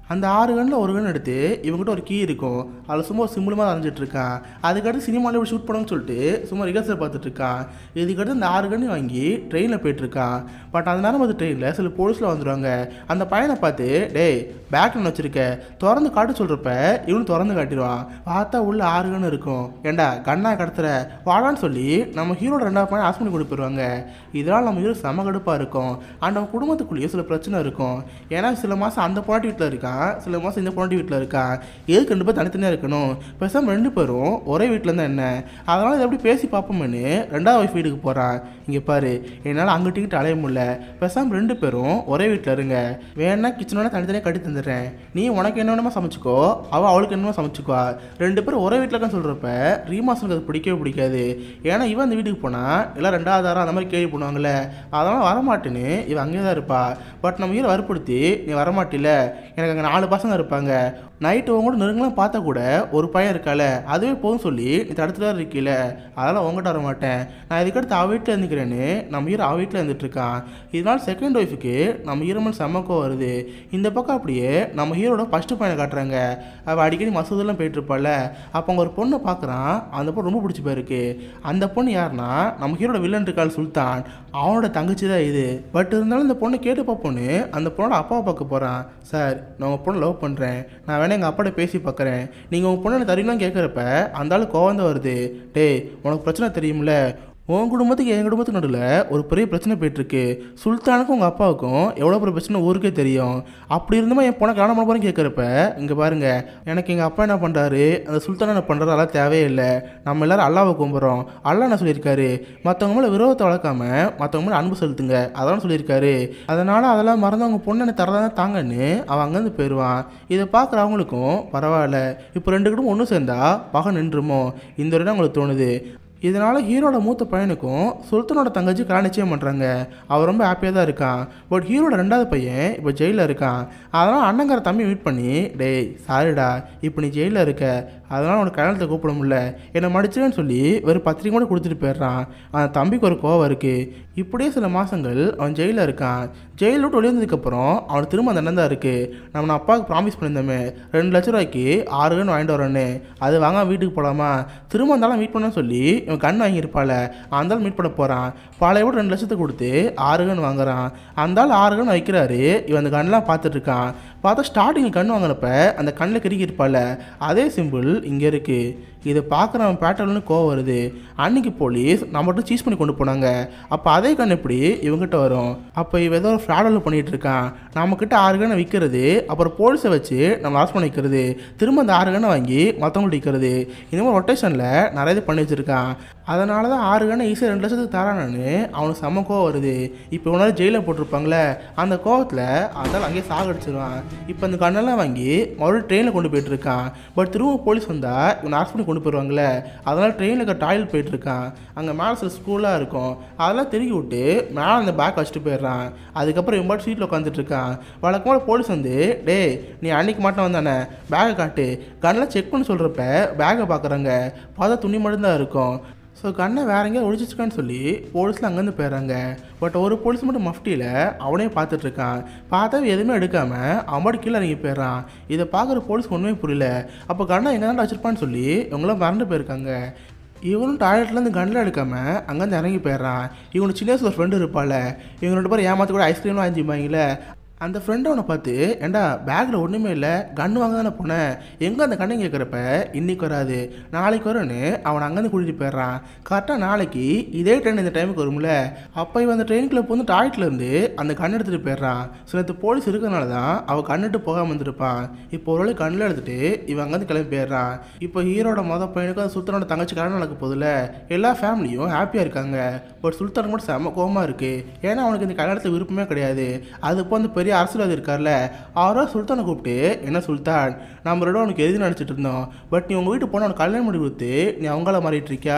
அந்த ஆறு கண்ணில் ஒரு கன் எடுத்து இவங்ககிட்ட ஒரு கீ இருக்கும் அதில் சும்மா ஒரு சிம்பிள் மாதிரி வரைஞ்சிட்டு இருக்கான் அதுக்கடுத்து சினிமாவில் எப்படி ஷூட் பண்ணணும்னு சொல்லிட்டு சும்மா ரிகர்சல் பார்த்துட்டு இருக்கான் இதுக்கடுத்து இந்த ஆறு கண்ணி வாங்கி ட்ரெயினில் போயிட்டுருக்கான் பட் அந்த நேரம் பார்த்து ட்ரெயினில் சில போலீஸில் வந்துடுவாங்க அந்த பையனை பார்த்து டேய் பேக்கில் வச்சிருக்க திறந்து காட்ட சொல்கிறப்ப இவனும் திறந்து காட்டிடுவான் பார்த்தா உள்ள ஆறு கன்று இருக்கும் ஏண்டா கண்ணா கடத்துற வாடான்னு சொல்லி நம்ம ஹீரோட ரெண்டாவது பையன் ஹாஸ்பிட்டல் கொண்டு போயிடுவாங்க இதனால் நம்ம ஹீரோ செம கடுப்பாக இருக்கும் அண்ட் அவன் குடும்பத்துக்குள்ளேயே சில பிரச்சனை இருக்கும் ஏன்னா சில மாதம் அந்த பொண்டாட்டி வீட்டில் இருக்கான் சில மாதம் இந்த பொண்டாட்டி வீட்டில் இருக்கான் எதுக்கு ரெண்டு பேர் தனித்தனியாக இருக்கணும் பேசாமல் ரெண்டு பேரும் ஒரே வீட்டில் இருந்தால் என்ன அதனால் இதை எப்படி பேசி பார்ப்போம்னு ரெண்டாவது ஒய்ஃப் வீட்டுக்கு போகிறான் இங்கே பாரு என்னால் அங்கிட்டு இங்கிட்டு அலைய முடியல பேசாமல் ரெண்டு பேரும் ஒரே வீட்டில் இருங்க வேணா கிச்சனோட தனித்தனியாக கட்டி தந்துடுறேன் நீ உனக்கு என்ன வேணுமோ சமைச்சிக்கோ அவள் அவளுக்கு என்னமோ சமைச்சிக்குவா ரெண்டு பேரும் ஒரே வீட்டில் இருக்கான்னு சொல்கிறப்ப ரீமாசனுக்கு அது பிடிக்கவே பிடிக்காது ஏன்னா இவன் அந்த வீட்டுக்கு போனால் எல்லாம் ரெண்டாவது வாரம் அந்த மாதிரி கேள்வி பண்ணுவாங்கல்ல அதனால் வரமாட்டேன்னு இவன் அங்கேயே தான் இருப்பா பட் நம்ம ஹீரோ வற்புறுத்தி நீ வரமாட்டில எனக்கு அங்கே நாலு பசங்க இருப்பாங்க நைட்டு உங்க கூட நெருங்கலாம் பார்த்தா கூட ஒரு பையன் இருக்கால அதுவே போதும் சொல்லி நீ தடுத்துட்டு தான் இருக்கீல அதெல்லாம் உங்ககிட்ட வர மாட்டேன் நான் இதுக்கடுத்து அவ வீட்டில் இருந்துக்கிறேன்னு நம்ம ஹீரோ அவ வீட்டில் இருந்துட்டு இருக்கான் இதனால் செகண்ட் ஒய்ஃபுக்கு நம்ம ஹீரோமன் செம்மக்கோ வருது இந்த பக்கம் அப்படியே நம்ம ஹீரோட ஃபஸ்ட்டு பையனை காட்டுறாங்க அவள் அடிக்கடி மசூதெல்லாம் போயிட்டு இருப்பாள் அப்போ அங்கே ஒரு பொண்ணை பார்க்குறான் அந்த பொண்ணு ரொம்ப பிடிச்சி போயிருக்கு அந்த பொண்ணு யாருன்னா நம்ம ஹீரோட வில்லன் இருக்காள் சுல்தான் அவனோட தங்கச்சி தான் இது பட் இருந்தாலும் இந்த பொண்ணை கேட்டு பார்ப்போன்னு அந்த பொண்ணோட அப்பாவை பார்க்க போகிறான் சார் நான் உங்கள் பொண்ணை லவ் பண்ணுறேன் நான் வேணா எங்கள் அப்பாட்ட பேசி பார்க்குறேன் நீங்கள் உங்கள் பொண்ணை தரீங்களான்னு கேட்குறப்ப அந்த ஆள் கோவம் தான் வருது டேய் உனக்கு பிரச்சனை தெரியும்ல உன் குடும்பத்துக்கு என் குடும்பத்துக்கு நடுவில் ஒரு பெரிய பிரச்சனை போயிட்டுருக்கு சுல்தானுக்கும் உங்கள் அப்பாவுக்கும் எவ்வளோ பெரிய பிரச்சனை ஊருக்கே தெரியும் அப்படி இருந்துமா என் பொண்ணை கல்யாணம் பண்ண போகிறேன்னு கேட்குறப்ப இங்கே பாருங்க எனக்கு எங்கள் அப்பா என்ன பண்ணுறாரு அந்த சுல்தானை என்ன பண்ணுறாரு அதெல்லாம் தேவையே இல்லை நம்ம எல்லாரும் அல்லாவை கும்பிட்றோம் அல்லா என்ன சொல்லியிருக்காரு மற்றவங்க மேலே விரோதத்தை வளர்க்காம மற்றவங்க மேலே அன்பு செலுத்துங்க அதான் சொல்லியிருக்காரு அதனால் அதெல்லாம் மறந்தவங்க பொண்ணு எனக்கு தரதான் தாங்கன்னு அவன் அங்கேருந்து போயிடுவான் இதை பார்க்குற அவங்களுக்கும் பரவாயில்ல இப்போ ரெண்டு குடும்பம் ஒன்று சேர்ந்தா பகை நின்றுமோ இந்த ஒரு இடம் அவங்களுக்கு தோணுது இதனால் ஹீரோட மூத்த பையனுக்கும் சுல்தானோட தங்கச்சி கல்யாணம் நிச்சயம் பண்ணுறாங்க அவர் ரொம்ப ஹாப்பியாக தான் இருக்கான் பட் ஹீரோட ரெண்டாவது பையன் இப்போ ஜெயிலில் இருக்கான் அதனால் அண்ணங்கார தம்பி மீட் பண்ணி டேய் சாரிடா இப்போ நீ ஜெயிலில் இருக்க அதனால் உனக்கு கல்யாணத்தை கூப்பிட முடியல என்னை மடிச்சிருன்னு சொல்லி வெறும் பத்திரிக்கை கூட கொடுத்துட்டு போயிடுறான் அந்த தம்பிக்கு ஒரு கோவம் இருக்குது இப்படியே சில மாதங்கள் அவன் ஜெயிலில் இருக்கான் ஜெயிலில் விட்டு வெளியே வந்ததுக்கப்புறம் அவனுக்கு திரும்ப அந்த எண்ணம் தான் இருக்குது நம்ம நான் அப்பாவுக்கு ப்ராமிஸ் பண்ணியிருந்தோமே ரெண்டு லட்ச ரூபாய்க்கு ஆறு கன் வாங்கிட்டு வரேன்னு அது வாங்க வீட்டுக்கு போகலாமா திரும்ப அந்தாலும் மீட் பண்ண சொல்லி இவன் கண் வாங்கியிருப்பாள் அந்தாலும் மீட் பண்ண போகிறான் பாலையை விட ரெண்டு லட்சத்தை கொடுத்து ஆறு கன் வாங்குறான் அந்தாலும் ஆறு கன் வைக்கிறாரு இவன் அந்த கண்ணெலாம் பார்த்துட்டு இருக்கான் பார்த்தா ஸ்டார்டிங் கண் வாங்கினப்ப அந்த கண்ணில் கிறுக்கி இருப்பாள் அதே சிம்பிள் இங்கே இருக்குது இதை பார்க்குறவன் பேட்டர்னு கோவம் வருது அன்னைக்கு போலீஸ் நம்மகிட்ட சீஸ் பண்ணி கொண்டு போனாங்க அப்போ அதே கண் எப்படி இவங்ககிட்ட வரும் அப்போ இவன் ஏதோ ஒரு ஃப்ராடல் பண்ணிகிட்டு இருக்கான் நம்மக்கிட்ட ஆறு கண்ணை விற்கிறது அப்புறம் போலீஸை வச்சு நம்ம லாஸ் பண்ணி வைக்கிறது திரும்ப அந்த ஆறு கண்ணை வாங்கி மற்றவங்கள்ட்ட விற்கிறது இந்த மாதிரி ரொட்டேஷனில் நிறைய இது பண்ணி வச்சுருக்கான் அதனால தான் ஆறு கண்ணை ஈஸியாக ரெண்டு லட்சத்துக்கு தரானு அவனுக்கு செம்ம கோவம் வருது இப்போ இவனால ஜெயிலில் போட்டிருப்பாங்களே அந்த கோவத்தில் அதனால் அங்கேயே சாகடிச்சிருவான் இப்போ அந்த கண்ணெல்லாம் வாங்கி மறுபடியும் ட்ரெயினில் கொண்டு போயிட்டு இருக்கான் பட் திரும்ப போலீஸ் வந்தால் இவன் ஹாஸ்பிட்டல் கொண்டு போயிடுவாங்களே அதனால் ட்ரெயினில் இருக்க டாய்லெட் போயிட்டு இருக்கான் அங்கே மேலே சில ஸ்கூலாக இருக்கும் அதெல்லாம் திருக்கி விட்டு மேலே அந்த பேக் வச்சுட்டு போயிடுறான் அதுக்கப்புறம் இவன் பாட்டு சீட்டில் உட்காந்துட்டு இருக்கான் வழக்கமாக போலீஸ் வந்து டேய் நீ அன்னைக்கு மாட்டம் வந்தானே பேக்கை காட்டு கண்ணெலாம் செக் பண்ணி சொல்கிறப்ப பேக்கை பார்க்குறாங்க பார்த்தா துணி மட்டும்தான் இருக்கும் ஸோ கண்ணை வேற எங்கேயாவது ஒழிச்சிருக்கான்னு சொல்லி போலீஸில் அங்கேருந்து போயிடுறாங்க பட் ஒரு போலீஸ் மட்டும் மஃப்டியில் அவனே பார்த்துட்டு இருக்கான் பார்த்தா எதுவுமே எடுக்காமல் அவன் மட்டும் கீழே இறங்கி போயிடுறான் இதை பார்க்குற போலீஸ்க்கு ஒன்றுமே புரியல அப்போ கண்ணை எங்கே தான் வச்சிருப்பான்னு சொல்லி இவங்களாம் மறந்து போயிருக்காங்க இவனும் டாய்லெட்லேருந்து கண்ணில் எடுக்காமல் அங்கேருந்து இறங்கி போயிடுறான் இவனுக்கு சின்ன வயசுல ஒரு ஃப்ரெண்டு இருப்பாள் இவங்க ரெண்டு பேரும் ஏமாத்த கூட ஐஸ்கிரீம்லாம் வாங்கிப்பாங்களே அந்த ஃப்ரெண்டு அவனை பார்த்து ஏண்டா பேக்கில் ஒன்றுமே இல்லை கன்று வாங்க தானே போனேன் எங்கே அந்த கண்ணை கேட்குறப்ப இன்னைக்கு வராது நாளைக்கு வரும்னு அவனை அங்கேருந்து கூட்டிகிட்டு போயிடுறான் கரெக்டாக நாளைக்கு இதே ட்ரெயின் இந்த டைமுக்கு வரும்ல அப்போ இவன் அந்த ட்ரெயினுக்குள்ளே வந்து டாய்லெட்ல இருந்து அந்த கண் எடுத்துகிட்டு போயிடுறான் சில நேரத்து போலீஸ் இருக்கிறனால தான் அவன் கண்ணிட்டு போகாமல் வந்திருப்பான் இப்போ ஒரு வேளை கண்ணில் எடுத்துட்டு இவன் அங்கேருந்து கிளம்பி போயிடுறான் இப்போ ஹீரோட மொதல் பையனுக்கும் அந்த சுல்தானோட தங்கச்சி கல்யாணம் நடக்க போதில்ல எல்லா ஃபேமிலியும் ஹாப்பியாக இருக்காங்க பட் சுல்தானுக்கு மட்டும் செம்ம கோவமாக இருக்குது ஏன்னா அவனுக்கு இந்த கல்யாணத்தில் விருப்பமே கிடையாது அது இப்போ வந்து பெரிய அரசியல்வாதி இருக்கார்ல அவரோ சுல்தானை கூப்பிட்டு என்ன சுல்தான் நம்ம ரெண்டும் உனக்கு எது நினச்சிட்டு இருந்தோம் பட் நீ உங்கள் வீட்டுக்கு போனால் உனக்கு கல்யாணம் பண்ணி கொடுத்து நீ அவங்கள மாறிட்டு இருக்கியா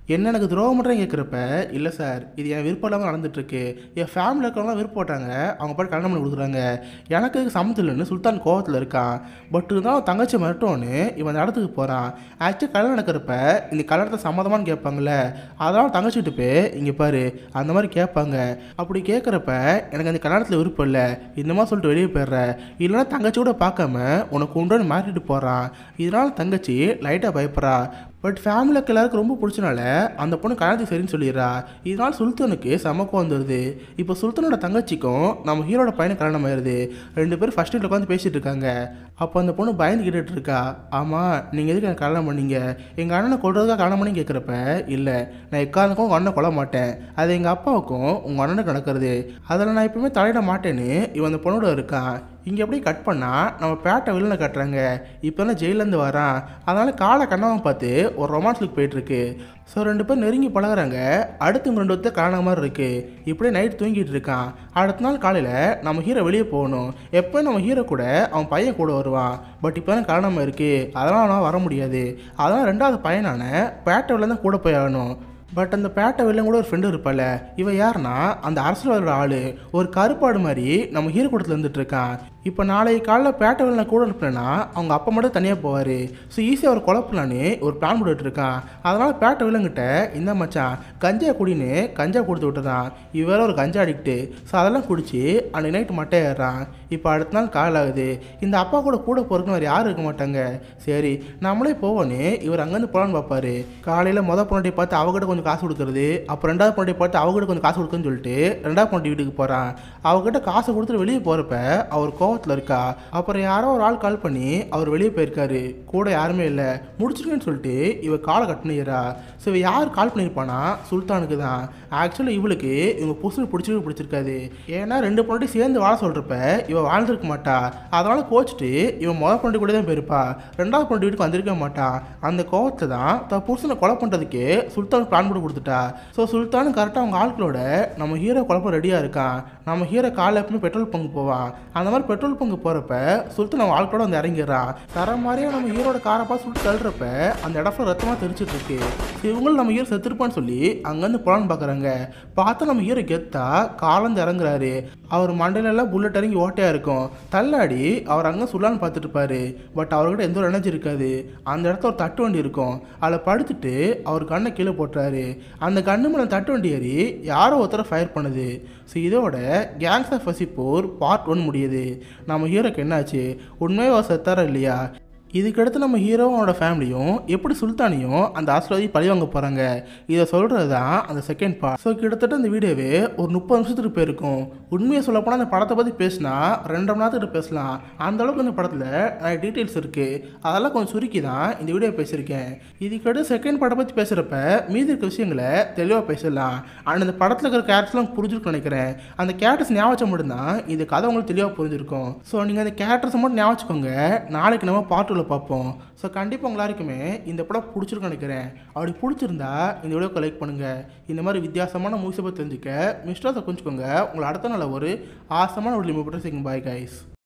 என்ன எனக்கு துரோகம் பண்ணுறேன் கேட்குறப்ப இல்லை சார் இது என் விருப்பம் இல்லாமல் நடந்துட்டுருக்கு என் ஃபேமிலியில் இருக்கிறவங்களாம் விருப்பம் போட்டாங்க அவங்க பாட்டு கல்யாணம் பண்ணி கொடுக்குறாங்க எனக்கு இதுக்கு சம்மந்தம் இல்லைன்னு சுல்தான் கோவத்தில் இருக்கான் பட் இருந்தாலும் தங்கச்சி மிரட்டோன்னு இவன் அந்த இடத்துக்கு போகிறான் ஆக்சுவலி கல்யாணம் நடக்கிறப்ப இந்த கல்யாணத்தை சம்மதமானு கேட்பாங்கல்ல அதெல்லாம் தங்கச்சிட்டு போய் இங்கே பாரு அந்த மாதிரி கேட்பாங்க அப்படி கேட்குறப்ப எனக்கு அந்த கல்யாணத்தில் விருப்பம் இல்லை இந்த மாதிரி சொல்லிட்டு வெளியே போயிடுற இல்லைன்னா தங்கச்சி கூட பார்க்காம உனக்கு உண்டு மாறிட்டு போகிறான் இதனால தங்கச்சி லைட்டாக பயப்படுறா பட் ஃபேமிலிக்கு எல்லாருக்கும் ரொம்ப பிடிச்சனால அந்த பொண்ணு கல்யாணத்துக்கு சரின்னு சொல்லிடுறா இதனால் சுல்தானுக்கு சமக்கம் வந்துடுது இப்போ சுல்தானோட தங்கச்சிக்கும் நம்ம ஹீரோட பையனை கல்யாணம் ஆயிடுது ரெண்டு பேரும் ஃபர்ஸ்ட் நைட்டில் உட்காந்து பேசிட்டு இருக்காங்க அப்போ அந்த பொண்ணு பயந்து கேட்டுட்டு இருக்கா ஆமாம் நீங்கள் எதுக்கு எனக்கு கல்யாணம் பண்ணீங்க எங்கள் அண்ணனை கொள்றதுக்காக கல்யாணம் பண்ணி கேட்குறப்ப இல்லை நான் எக்காரணக்கும் உங்கள் அண்ணனை கொல்ல மாட்டேன் அது எங்கள் அப்பாவுக்கும் உங்கள் அண்ணனுக்கு நடக்கிறது அதில் நான் எப்பவுமே தலையிட மாட்டேன்னு இவன் அந்த பொண்ணோட இருக்கான் இங்கே அப்படியே கட் பண்ணால் நம்ம பேட்டை வில்லனை கட்டுறாங்க இப்போ தான் ஜெயிலேருந்து வரான் அதனால் காலை கண்ணாமல் பார்த்து ஒரு ரொமான்ஸ் லுக் போயிட்டுருக்கு ஸோ ரெண்டு பேர் நெருங்கி பழகுறாங்க அடுத்து இவங்க ரெண்டு ஒருத்தர் காணாத மாதிரி இருக்குது இப்படியே நைட் தூங்கிட்டு இருக்கான் அடுத்த நாள் காலையில் நம்ம ஹீரோ வெளியே போகணும் எப்போ நம்ம ஹீரோ கூட அவன் பையன் கூட வருவான் பட் இப்போ தான் காணாமல் இருக்குது அதனால் அவனால் வர முடியாது அதனால் ரெண்டாவது பையனான பேட்டை வில்லன் தான் கூட போய் ஆகணும் பட் அந்த பேட்டை வெளில கூட ஒரு ஃப்ரெண்டு இருப்பாள் இவன் யாருன்னா அந்த அரசியலோட ஆள் ஒரு கருப்பாடு மாதிரி நம்ம ஹீரோ கூடத்தில் இருந்துட்டு இருக்கான் இப்போ நாளைக்கு காலைல பேட்டை வெளில கூட இருப்பேன்னா அவங்க அப்பா மட்டும் தனியாக போவார் ஸோ ஈஸியாக அவர் குழப்பலான்னு ஒரு பிளான் போட்டுட்டு இருக்கான் அதனால் பேட்டை வில்லங்கிட்ட இந்த மச்சான் கஞ்சா குடின்னு கஞ்சா கொடுத்து விட்டுறான் இவர் ஒரு கஞ்சா அடிக்ட்டு ஸோ அதெல்லாம் குடிச்சு அன்னைக்கு நைட்டு மட்டை ஏறுறான் இப்போ அடுத்த நாள் கால் ஆகுது இந்த அப்பா கூட கூட போகிறதுக்கு வேறு யாரும் இருக்க மாட்டாங்க சரி நம்மளே போவோன்னு இவர் அங்கேருந்து போகலான்னு பார்ப்பாரு காலையில் மொதல் பொண்ணாட்டி பார்த்து அவகிட்ட கொஞ்சம் காசு கொடுக்குறது அப்புறம் ரெண்டாவது பொண்ணாட்டி பார்த்து அவகிட்ட கொஞ்சம் காசு கொடுக்குன்னு சொல்லிட்டு ரெண்டாவது பொண்ணாட்டி வீட்டுக்கு போகிறான் அவகிட்ட காசை கொடுத்துட்டு வெளியே போகிறப்ப அவர் கோவத்தில் இருக்கா அப்புறம் யாரோ ஒரு ஆள் கால் பண்ணி அவர் வெளியே போயிருக்காரு கூட யாருமே இல்லை முடிச்சிருக்கேன்னு சொல்லிட்டு இவ காலை கட் பண்ணிடுறா ஸோ இவ யார் கால் பண்ணியிருப்பானா சுல்தானுக்கு தான் ஆக்சுவலி இவளுக்கு இவங்க புதுசு பிடிச்சிருக்கு பிடிச்சிருக்காது ஏன்னா ரெண்டு பொண்ணாட்டி சேர்ந்து வாழ சொல்கிறப்ப இவ வாழ்ந்திருக்க மாட்டா அதனால கோச்சிட்டு இவன் முதல் பொண்ணு கூட தான் போயிருப்பா ரெண்டாவது பொண்ணு வீட்டுக்கு வந்திருக்க மாட்டா அந்த கோவத்தை தான் தன் புருஷனை கொலை பண்ணுறதுக்கு சுல்தான் பிளான் போட்டு கொடுத்துட்டா ஸோ சுல்தானும் கரெக்டாக அவங்க ஆட்களோட நம்ம ஹீரோ குழப்பம் ரெடியாக இருக்கான் நம்ம ஹீரோ காலைல எப்பவுமே பெட்ரோல் பங்கு போவான் அந்த மாதிரி பெட்ரோல் பங்கு போகிறப்ப சுல்தான் நம்ம ஆட்களோட வந்து இறங்கிடுறான் தர மாதிரியே நம்ம ஹீரோட காரை பார்த்து சுட்டு தள்ளுறப்ப அந்த இடத்துல ரத்தமாக தெரிச்சிட்டு இருக்கு இவங்களும் நம்ம ஹீரோ செத்துருப்பான்னு சொல்லி அங்கேருந்து போலான்னு பார்க்குறாங்க பார்த்தா நம்ம ஹீரோ கெத்தா காலந்து இறங்குறாரு அவர் மண்டையில எல்லாம் புல்லட் இறங்கி ஓட்டையாக இருக்கும் தள்ளாடி அவர் அங்கே சுல்லான்னு பார்த்துட்டு இருப்பாரு பட் அவர்கிட்ட எந்த ஒரு எனர்ஜி இருக்காது அந்த இடத்துல ஒரு தட்டு வண்டி இருக்கும் அதில் படுத்துட்டு அவர் கண்ணை கீழே போட்டுறாரு அந்த கண்ணு மேலே தட்டு வண்டி ஏறி யாரோ ஒருத்தரை ஃபயர் பண்ணுது ஸோ இதோட gangs of Wasseypur part one முடியுது நம்ம ஹீரோக்கு என்னாச்சு உண்மையாக அவர் செத்தாரா இல்லையா இதுக்கடுத்து நம்ம ஹீரோவோட ஃபேமிலியும் எப்படி சுல்தானையும் அந்த ஆஸ்திரேலியை பழி வாங்க போகிறாங்க இதை சொல்கிறது தான் அந்த செகண்ட் பார்ட் ஸோ கிட்டத்தட்ட இந்த வீடியோவே ஒரு முப்பது நிமிஷத்துக்கு போயிருக்கும் உண்மையை சொல்லப்போனால் அந்த படத்தை பற்றி பேசினா ரெண்டரை மணி நேரத்துக்கு பேசலாம் அந்த அளவுக்கு இந்த படத்தில் நிறைய டீட்டெயில்ஸ் இருக்குது அதெல்லாம் கொஞ்சம் சுருக்கி தான் இந்த வீடியோ பேசியிருக்கேன் இதுக்கடுத்து செகண்ட் படத்தை பற்றி பேசுகிறப்ப மீதி இருக்க விஷயங்களை தெளிவாக பேசலாம் ஆனால் இந்த படத்தில் இருக்கிற கேரக்டர்ஸ்லாம் புரிஞ்சிருக்கும்னு நினைக்கிறேன் அந்த கேரக்டர்ஸ் ஞாபகம் மட்டும்தான் இது கதை உங்களுக்கு தெளிவாக புரிஞ்சிருக்கும் ஸோ நீங்கள் அந்த கேரக்டர்ஸை மட்டும் ஞாபகம் வச்சுக்கோங்க நாளைக்கு நம்ம பார்ட் டூவில் பார்ப்போம் ஸோ கண்டிப்பாக உங்க எல்லாருக்குமே இந்த படம் பிடிச்சிருக்குன்னு நினைக்கிறேன் அப்படி பிடிச்சிருந்தா இந்த வீடியோக்கு லைக் பண்ணுங்கள் இந்த மாதிரி வித்தியாசமான மூவிஸை பற்றி தெரிஞ்சுக்க மிஸ்டர்ஸை கொஞ்சிக்கோங்க உங்களை அடுத்த நாள் ஒரு ஆசமான ஒரு லிமிட் பாய் கைஸ்